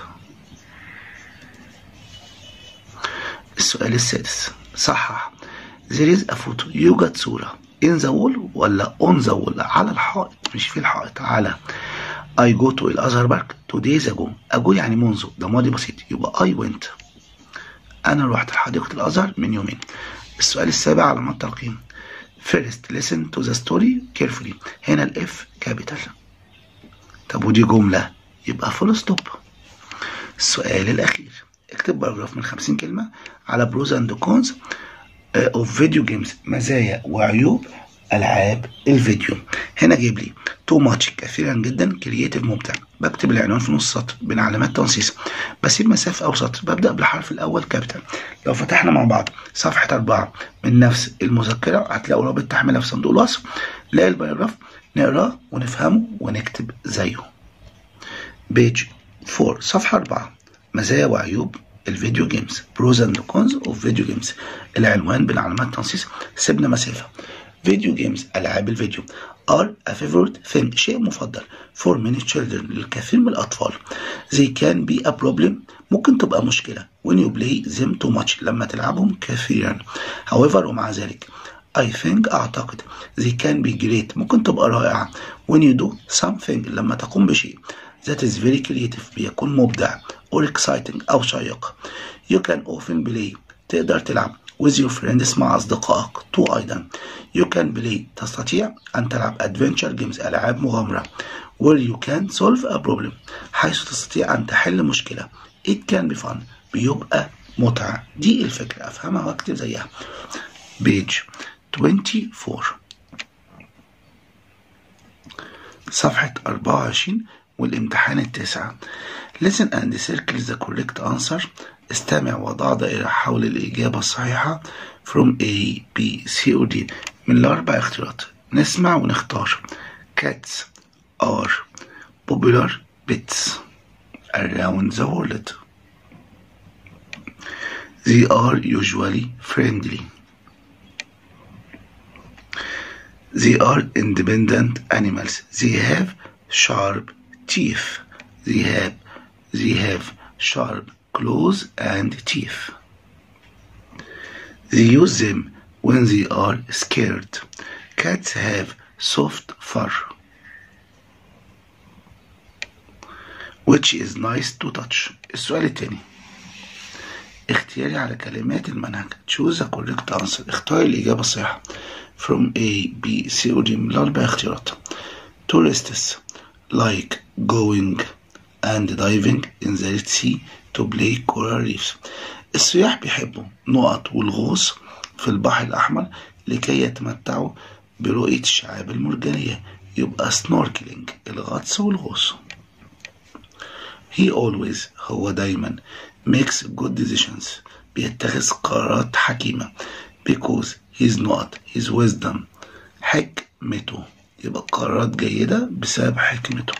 السؤال السادس صحح there is a photo يوجد صورة in the wall ولا on the wall على الحائط مش في الحائط على I go to الأزهر بارك two days ago ago يعني منذ ده ماضي بسيط يبقى I went أنا رحت لحديقة الأزهر من يومين السؤال السابع على مدى الترقيم first listen to the story carefully هنا الاف كابيتال طب ودي جملة يبقى فول ستوب السؤال الأخير اكتب باراجراف من 50 كلمة على بروز اند كونز اوف فيديو جيمز مزايا وعيوب ألعاب الفيديو هنا جايب لي تو ماتش كثيرا جدا كرييتيف ممتع بكتب العنوان في نص سطر بين علامات تنصيص بسيب مسافة أو سطر ببدأ بالحرف الأول كابيتال لو فتحنا مع بعض صفحة أربعة من نفس المذكرة هتلاقوا رابط تحميلها في صندوق الوصف نلاقي الباراجراف نقراه ونفهمه ونكتب زيه بيج 4 صفحة 4 مزايا وعيوب الفيديو جيمز بروز اند كونز اوف فيديو جيمز العنوان بين علامات تنصيص سيبنا مسافة فيديو جيمز ألعاب الفيديو are a favorite thing شيء مفضل for many children للكثير من الأطفال they can be a problem ممكن تبقى مشكلة when you play them too much لما تلعبهم كثيرا however ومع ذلك I think أعتقد they can be great ممكن تبقى رائعة when you do something لما تقوم بشيء that is very creative بيكون مبدع or exciting أو شيق you can often play تقدر تلعب with your friends مع أصدقائك تو أيضا you can play تستطيع أن تلعب adventure games ألعاب مغامرة where you can solve a problem حيث تستطيع أن تحل مشكلة it can be fun بيبقى متعة دي الفكرة أفهمها وأكتب زيها page 24 صفحة 24 والامتحان التاسع listen and circle the correct answer استمع وضع دائرة حول الإجابة الصحيحة from A, B, C or D من الأربع اختيارات نسمع ونختار cats are popular pets around the world they are usually friendly they are independent animals they have sharp teeth they have they have sharp claws and teeth. They use them when they are scared. Cats have soft fur, which is nice to touch. السؤال التاني اختياري على كلمات المنهج choose the correct answer اختار الإجابة الصحيحة from A, B, C or D من الأربع اختيارات tourists like going and diving in the Red Sea to play coral reefs السياح بيحبوا نقط والغوص في البحر الأحمر لكي يتمتعوا برؤية الشعاب المرجانية يبقى snorkeling الغطس والغوص he always هو دايما makes good decisions بيتخذ قرارات حكيمة because his not his wisdom حكمته يبقى قرارات جيدة بسبب حكمته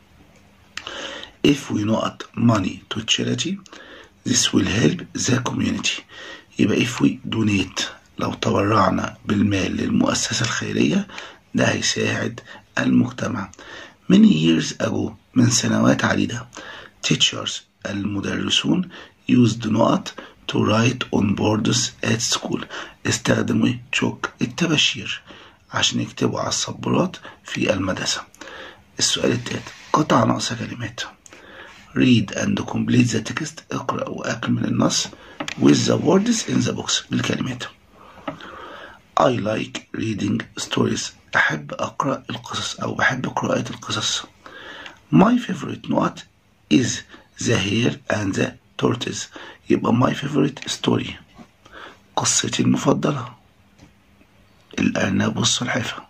if we not money to charity this will help the community يبقى if we donate لو تبرعنا بالمال للمؤسسة الخيرية ده هيساعد المجتمع many years ago من سنوات عديدة teachers المدرسون used not to write on boards at school استخدموا تشوك التباشير عشان يكتبوا على السبورات في المدرسة السؤال التالت قطع ناقص كلمات read and complete the text اقرأ وأكمل النص with the words in the box بالكلمات I like reading stories أحب أقرأ القصص أو بحب قراءة القصص My favorite note is the hare and the tortoise يبقى my favorite story قصتي المفضلة الأرنب والسلحفة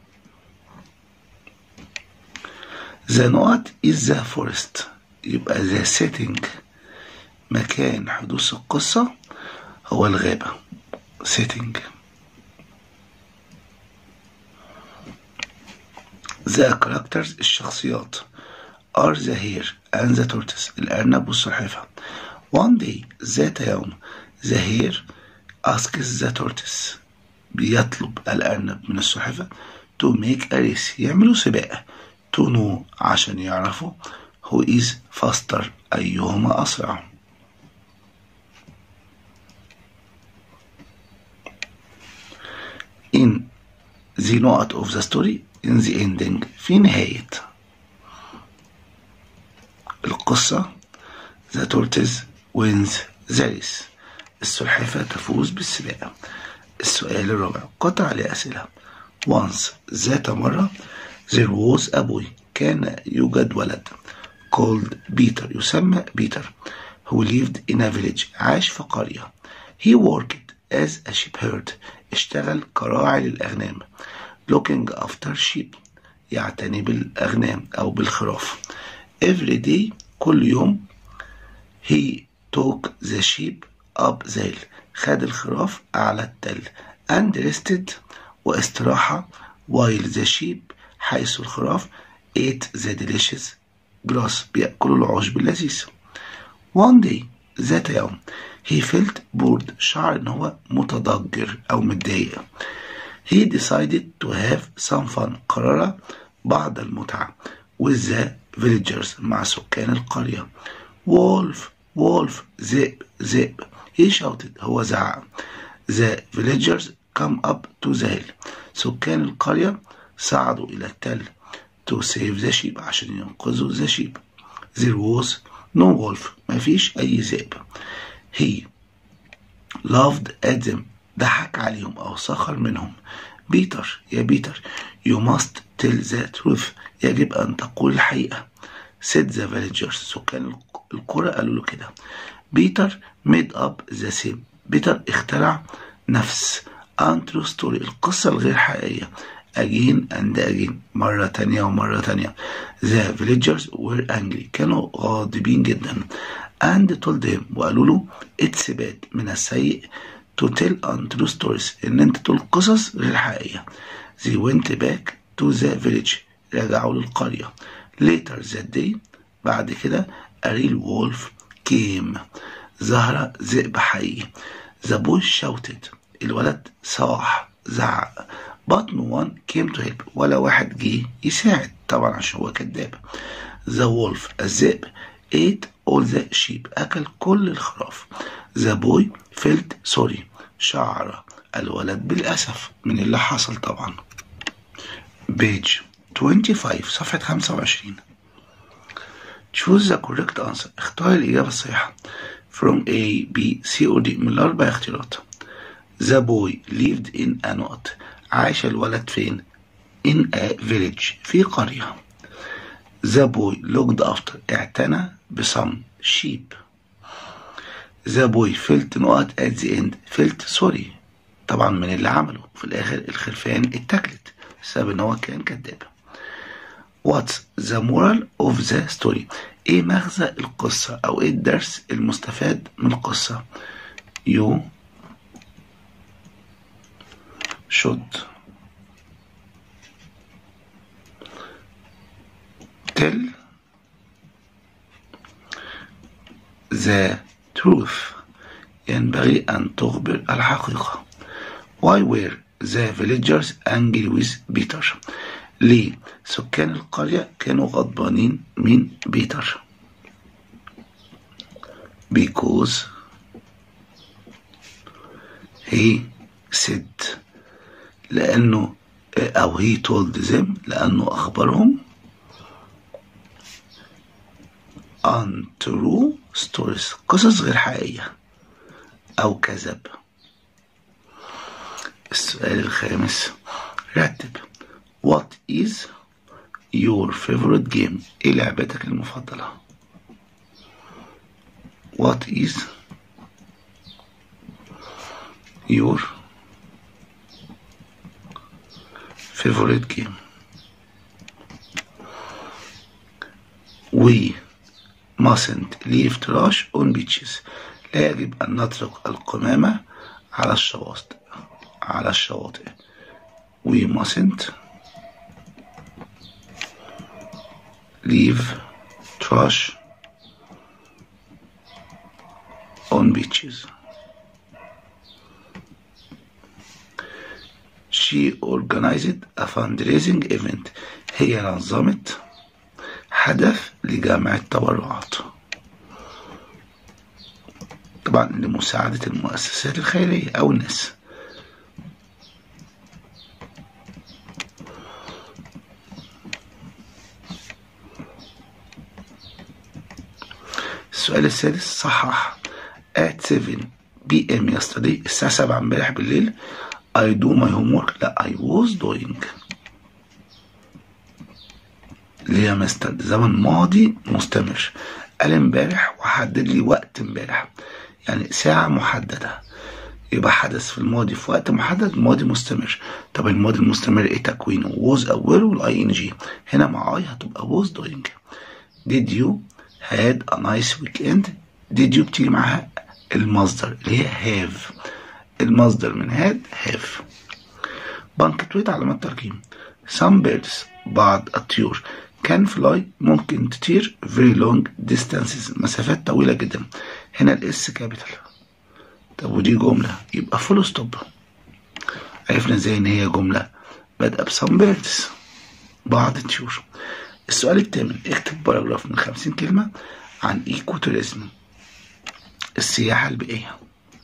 The not is the forest يبقى the setting مكان حدوث القصة هو الغابة setting The characters الشخصيات are the hare and the tortoise الأرنب والسلحفة One day ذات يوم the hare asks the tortoise بيطلب الأرنب من السلحفة to make a race يعملوا سباق to know عشان يعرفوا who is faster أيهما أسرع in the note of the story in the ending في نهاية القصة the tortoise wins the race السلحفاة تفوز بالسباق السؤال الرابع قطع لأسئلة once ذات مرة there was a boy كان يوجد ولد called بيتر يسمى بيتر who lived in a village عاش في قرية he worked as a shepherd اشتغل كراعي للأغنام looking after sheep يعتني بالأغنام أو بالخراف every day كل يوم he took the sheep up the hill خد الخراف أعلى التل and rested واستراحة while the sheep حيث الخراف ate the delicious grass بيأكلوا العشب اللذيذ one day ذات يوم he felt bored شعر ان هو متضجر او متضايق he decided to have some fun قرر بعض المتعة with the villagers مع سكان القرية wolf wolf ذئب ذئب he shouted هو زعق the villagers come up to the hill سكان القرية صعدوا إلى التل to save the sheep عشان ينقذوا the sheep there was no wolf ما فيش أي ذئب he loved at them ضحك عليهم أو سخر منهم بيتر يا بيتر you must tell the truth يجب أن تقول الحقيقة said the villagers سكان القرى قالوا له كده بيتر made up the same بيتر اخترع نفس untrue story القصة الغير حقيقية again and again مرة تانية ومرة تانية the villagers were angry كانوا غاضبين جدا and told him وقالوا له it's bad من السيء to tell untrue stories ان انت تقول قصص غير حقيقية they went back to the village رجعوا للقرية later that day بعد كده a real wolf came ظهر ذئب حقيقي the boy shouted الولد صاح زعق but no one came to help ولا واحد جه يساعد طبعا عشان هو كذاب the wolf الذئب ate all the sheep أكل كل الخراف the boy felt sorry شعر الولد بالأسف من اللي حصل طبعا page 25 صفحة 25 choose the correct answer اختار الإجابة الصحيحة from A B C or D من الأربع اختيارات the boy lived in a note عاش الولد فين in a village في قرية the boy looked after اعتنى بصم sheep the boy felt نقط at the end felt sorry طبعا من اللي عمله في الآخر الخرفان اتاكلت بسبب ان هو كان كذاب What's the moral of the story ايه مغزى القصة او ايه الدرس المستفاد من القصة you should tell the truth ينبغي أن تخبر الحقيقة Why were the villagers angry with Peter ليه سكان القرية كانوا غضبانين من بيتر because he said لأنه أو he told them لأنه أخبرهم untrue stories قصص غير حقيقية أو كذب السؤال الخامس رتب What is your favorite game ايه لعبتك المفضلة What is your favorite game we mustn't leave trash on beaches لا يجب أن نترك القمامة على الشواطئ على الشواطئ we mustn't leave trash on beaches she organized a fundraising event هي نظمت حدث لجمع التبرعات طبعا لمساعدة المؤسسات الخيرية أو الناس السؤال السادس صحح at 7 p.m. yesterday الساعة 7 امبارح بالليل I do my homework لا I was doing ليه يا مستر ده زمن ماضي مستمر قال امبارح وحدد لي وقت امبارح يعني ساعة محددة يبقى حدث في الماضي في وقت محدد ماضي مستمر طب الماضي المستمر ايه تكوينه was أوله والاي ان جي هنا مع اي هتبقى was doing did you had a nice weekend did you بتيجي معاها المصدر اللي هي have المصدر من had have بنكتويت علامات ترجيم some birds بعض الطيور can fly ممكن تطير very long distances مسافات طويلة جدا هنا الاس كابيتال طب ودي جملة يبقى فول ستوب عرفنا ازاي ان هي جملة بادئة بسام بيردز بعض الطيور السؤال الثامن اكتب باراجراف من خمسين كلمة عن ايكو توريزم السياحة البيئية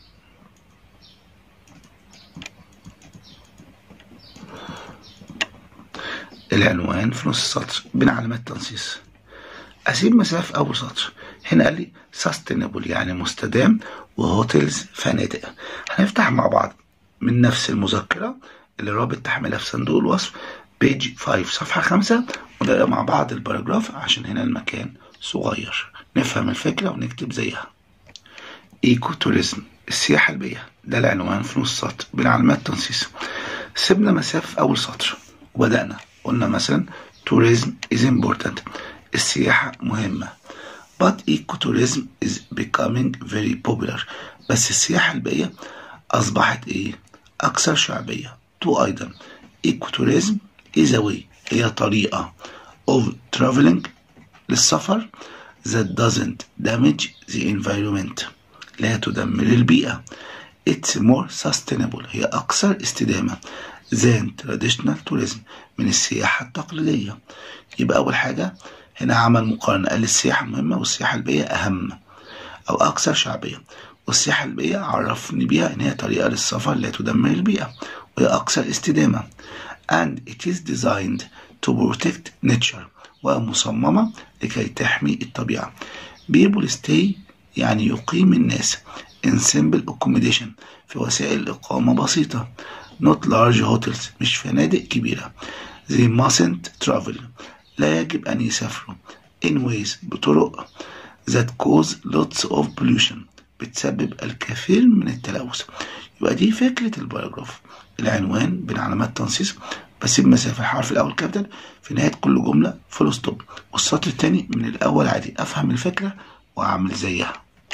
العنوان في نص السطر بين علامات تنصيص اسيب مسافة اول سطر هنا قال لي sustainable يعني مستدام وهوتيلز فنادق هنفتح مع بعض من نفس المذكرة اللي رابط تحميلها في صندوق الوصف بيج 5 صفحة 5 ونقرا مع بعض الباراجراف عشان هنا المكان صغير نفهم الفكرة ونكتب زيها ايكو توريزم السياحة البيئية ده العنوان في نص سطر بين علامات تنصيص سيبنا مسافة في أول سطر وبدأنا قلنا مثلا tourism is important السياحة مهمة but ecotourism is becoming very popular بس السياحة البيئية أصبحت إيه؟ أكثر شعبية تو أيضا ecotourism is a way هي طريقة of traveling للسفر that doesn't damage the environment لا تدمر البيئة it's more sustainable هي أكثر استدامة than traditional tourism من السياحة التقليدية يبقى أول حاجة هنا عمل مقارنة قال السياحة مهمة والسياحة البيئية أهم أو أكثر شعبية والسياحة البيئية عرفني بيها إن هي طريقة للسفر لا تدمر البيئة وهي أكثر استدامة and it is designed to protect nature ومصممة لكي تحمي الطبيعة people stay يعني يقيم الناس in simple accommodation في وسائل إقامة بسيطة not large hotels مش فنادق كبيرة they mustn't travel لا يجب أن يسافروا in ways بطرق that cause lots of pollution بتسبب الكثير من التلوث يبقى دي فكرة الباراجراف العنوان بين علامات تنصيص بسيب مسافة الحرف الأول كابيتال في نهاية كل جملة فول ستوب والسطر التاني من الأول عادي أفهم الفكرة وأعمل زيها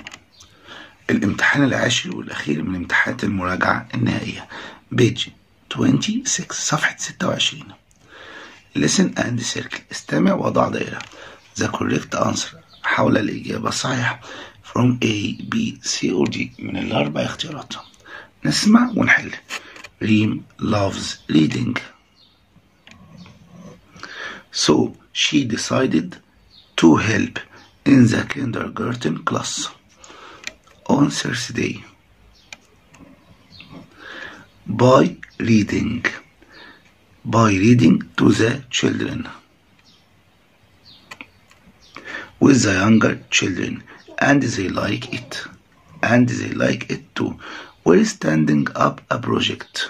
الامتحان العاشر والأخير من امتحانات المراجعة النهائية بيج 26 صفحة 26 listen and circle استمع وضع دائرة the correct answer حول الإجابة الصحيحة from A, B, C or D من الأربع اختيارات نسمع ونحل ريم loves reading so she decided to help in the kindergarten class on Thursday by reading by reading to the children with the younger children and they like it and they like it too we're standing up a project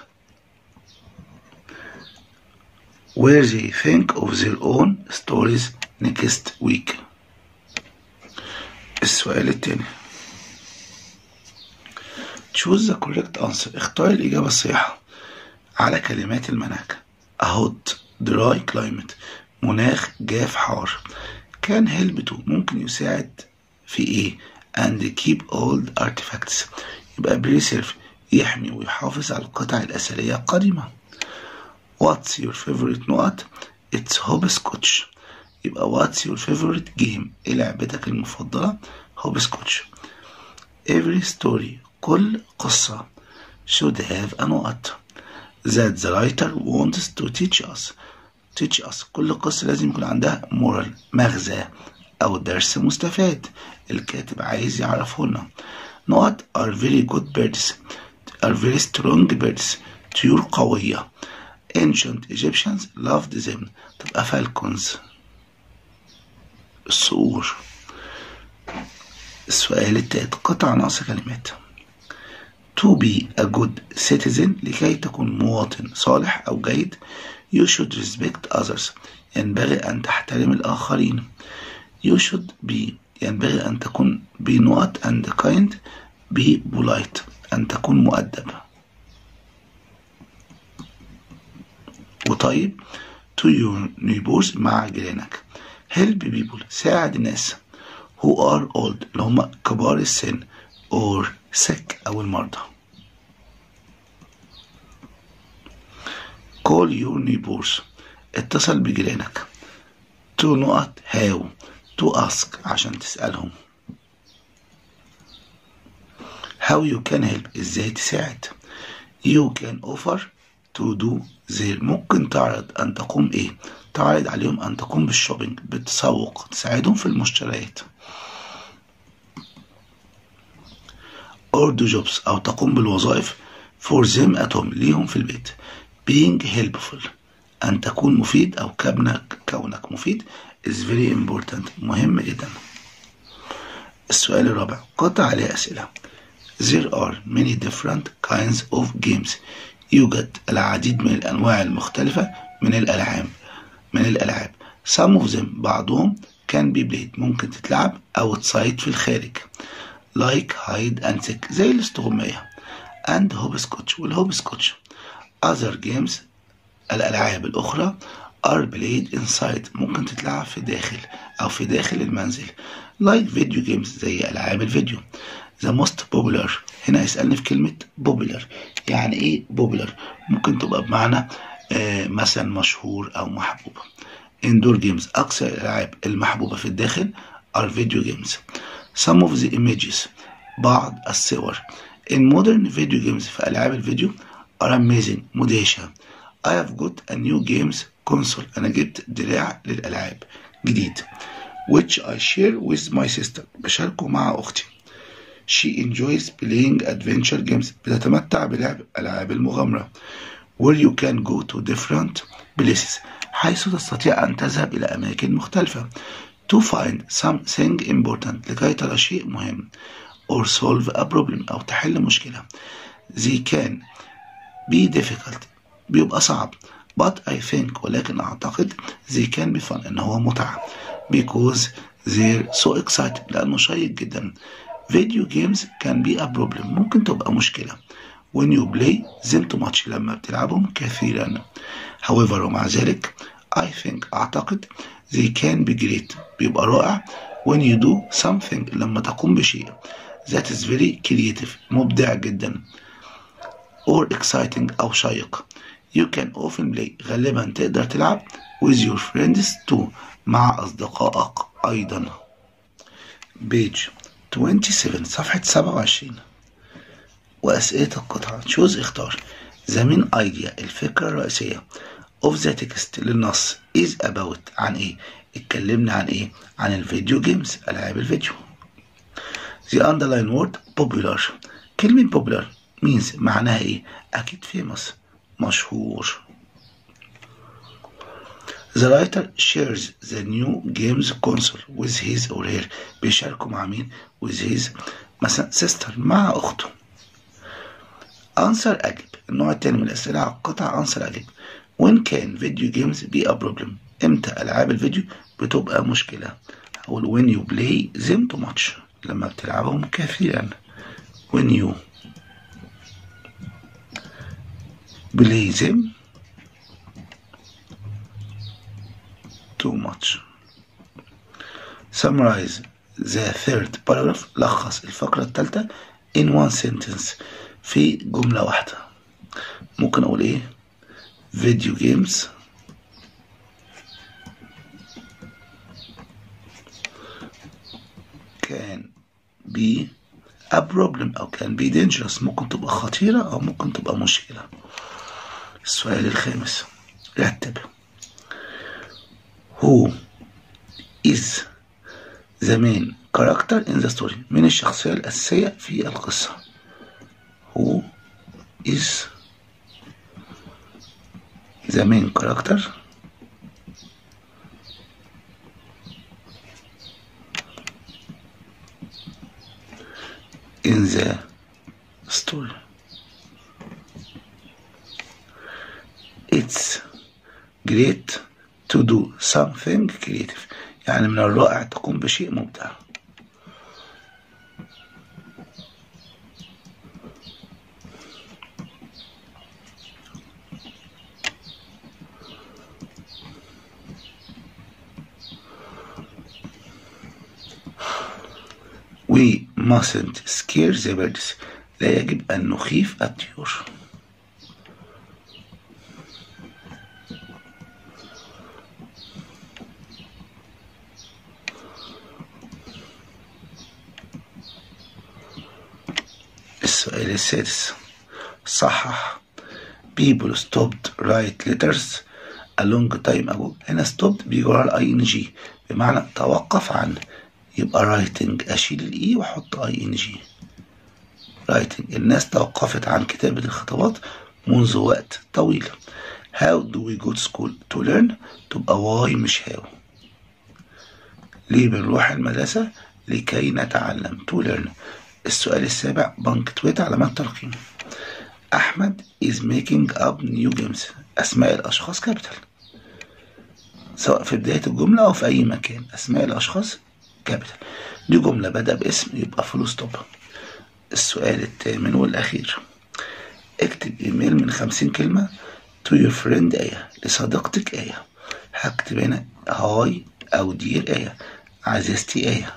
where they think of their own stories next week السؤال التاني choose the correct answer اختار الإجابة الصحيحة على كلمات المنهج a hot dry climate مناخ جاف حار can help to ممكن يساعد في ايه and keep old artifacts يبقى preserve يحمي ويحافظ على القطع الأثرية القديمة what's your favorite نقط it's hopscotch يبقى what's your favorite game ايه لعبتك المفضلة hopscotch every story كل قصة should have a نقط that the writer wants to teach us teach us كل قصة لازم يكون عندها moral مغزى أو درس مستفاد الكاتب عايز يعرفه لنا نقط are very good birds are very strong birds طيور قوية ancient Egyptians loved them تبقى falcons الصقور السؤال التالت قطع ناقص كلمات to be a good citizen لكي تكون مواطن صالح أو جيد you should respect others ينبغي أن تحترم الآخرين you should be ينبغي أن تكون be not and kind be polite أن تكون مؤدب وطيب to your neighbors مع جيرانك help people ساعد الناس who are old اللي هم كبار السن or sick أو المرضى call your neighbors اتصل بجيرانك to نقط how to ask عشان تسألهم how you can help ازاي تساعد you can offer to do their ممكن تعرض أن تقوم إيه تعرض عليهم أن تقوم بالشوبينج بالتسوق تساعدهم في المشتريات or do jobs أو تقوم بالوظائف for them at home ليهم في البيت being helpful أن تكون مفيد أو كونك كونك مفيد is very important مهم جدا السؤال الرابع قطع عليه أسئلة There are many different kinds of games يوجد العديد من الأنواع المختلفة من الألعاب من الألعاب some of them بعضهم can be played ممكن تتلعب outside في الخارج like hide and seek زي الاستغماية and hopscotch والهوبسكوتش other games الألعاب الأخرى are played inside ممكن تتلعب في داخل أو في داخل المنزل like video games زي ألعاب الفيديو the most popular هنا يسألني في كلمة popular يعني إيه popular ممكن تبقى بمعنى آه مثلا مشهور أو محبوب indoor games أكثر الألعاب المحبوبة في الداخل are video games some of the images بعض الصور in modern video games في ألعاب الفيديو are amazing مدهشة I have got a new games console أنا جبت دراع للألعاب جديد which I share with my sister بشاركه مع أختي she enjoys playing adventure games بتتمتع بلعب ألعاب المغامرة where you can go to different places حيث تستطيع أن تذهب إلى أماكن مختلفة to find something important لكي ترى شيء مهم or solve a problem أو تحل مشكلة they can be difficult بيبقى صعب but I think ولكن أعتقد they can be fun إن هو متعة because they're so excited لأنه شيق جدا video games can be a problem ممكن تبقى مشكلة when you play them too much لما بتلعبهم كثيرا however ومع ذلك I think أعتقد they can be great بيبقى رائع when you do something لما تقوم بشيء that is very creative مبدع جدا or exciting أو شيق you can often play غالبا تقدر تلعب with your friends too مع أصدقائك أيضا page 27 صفحة 27 وأسئلة القطعة choose اختار the main idea الفكرة الرئيسية of the text للنص is about عن ايه اتكلمنا عن ايه عن الفيديو جيمز ألعاب الفيديو the underline word popular كلمة popular means معناها ايه أكيد famous مشهور The writer shares the new games console with his or her بيشاركوا مع مين with his مثلا sister مع أخته answer أجب النوع التاني من الأسئلة على القطع answer أجب when can video games be a problem امتى ألعاب الفيديو بتبقى مشكلة أقول when you play them too much لما بتلعبهم كثيرا when you play them too much summarize the third paragraph لخص الفقرة الثالثة in one sentence في جملة واحدة ممكن أقول إيه video games can be a problem أو can be dangerous ممكن تبقى خطيرة أو ممكن تبقى مشكلة السؤال الخامس رتب who is the main character in the story من الشخصية الأساسية في القصة who is the main character in the story it's great to do something creative يعني من الرائع تقوم بشيء مبدع We mustn't scare the birds. لا يجب أن نخيف الطيور. السؤال السادس صحح people stopped write letters a long time ago هنا stopped بيجي ورا الاي ان جي بمعنى توقف عن يبقى writing اشيل الاي واحط اي ان جي writing الناس توقفت عن كتابة الخطابات منذ وقت طويل how do we go to school to learn تبقى why مش how ليه بنروح المدرسة لكي نتعلم to learn السؤال السابع بنكتويت علامات ترقيم أحمد is making up new games أسماء الأشخاص كابيتال سواء في بداية الجملة أو في أي مكان أسماء الأشخاص كابيتال دي جملة بدأ باسم يبقى فول ستوب السؤال الثامن والأخير اكتب إيميل من خمسين كلمة to your friend آية لصديقتك آية هكتب هنا هاي أو دير آية عزيزتي آية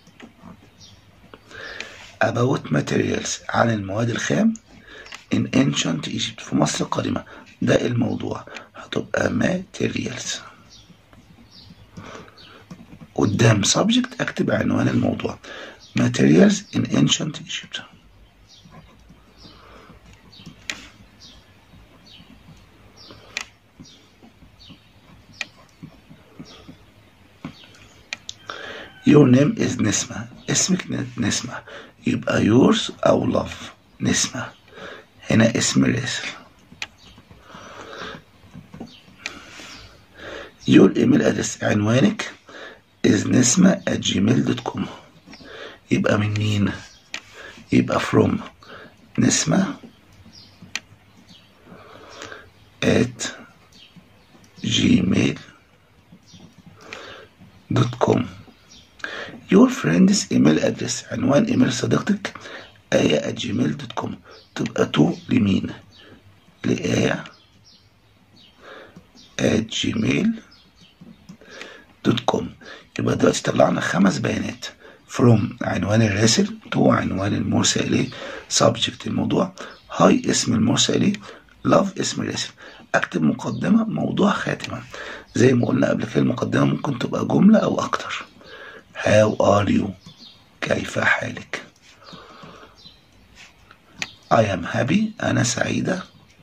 about materials عن المواد الخام in ancient Egypt في مصر القديمة ده الموضوع هتبقى materials قدام subject اكتب عنوان الموضوع materials in ancient Egypt Your name is نسمة اسمك نسمة يبقى yours أو love نسمة هنا اسم راسل your email address عنوانك is نسمة at gmail.com يبقى من مين يبقى from نسمة at gmail دوت كوم your friend's email address عنوان ايميل صديقتك آية at gmail دوت كوم تبقى تو لمين لآية at gmail دوت كوم يبقى دلوقتي طلعنا خمس بيانات from عنوان الراسل to عنوان المرسل إليه subject الموضوع هاي اسم المرسل إليه love اسم الراسل أكتب مقدمة موضوع خاتمة زي ما قلنا قبل كده المقدمة ممكن تبقى جملة أو أكتر How are you كيف حالك I am happy أنا سعيدة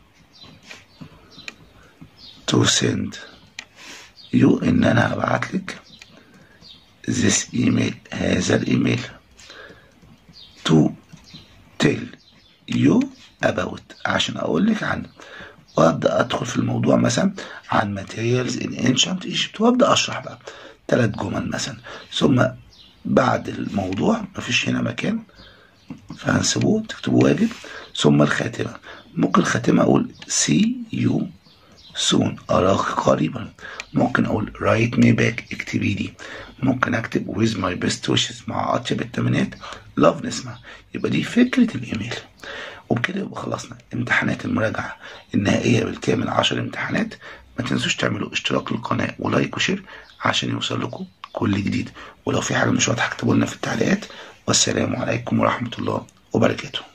to send you إن أنا أبعت لك this email هذا الإيميل to tell you about عشان أقول لك عنه وأبدأ أدخل في الموضوع مثلا عن materials in ancient Egypt وأبدأ أشرح بقى ثلاث جمل مثلا ثم بعد الموضوع مفيش هنا مكان فهنسيبوه تكتبوا واجب ثم الخاتمة ممكن الخاتمة أقول see you soon أراك قريبا ممكن أقول write me back اكتبي لي ممكن أكتب with my best wishes مع أطيب التمنيات love نسمع يبقى دي فكرة الإيميل وبكده يبقى خلصنا امتحانات المراجعة النهائية بالكامل عشر امتحانات ما تنسوش تعملوا اشتراك للقناة ولايك وشير عشان يوصل لكم كل جديد ولو في حاجة مش واضحة اكتبوا لنا في التعليقات والسلام عليكم ورحمة الله وبركاته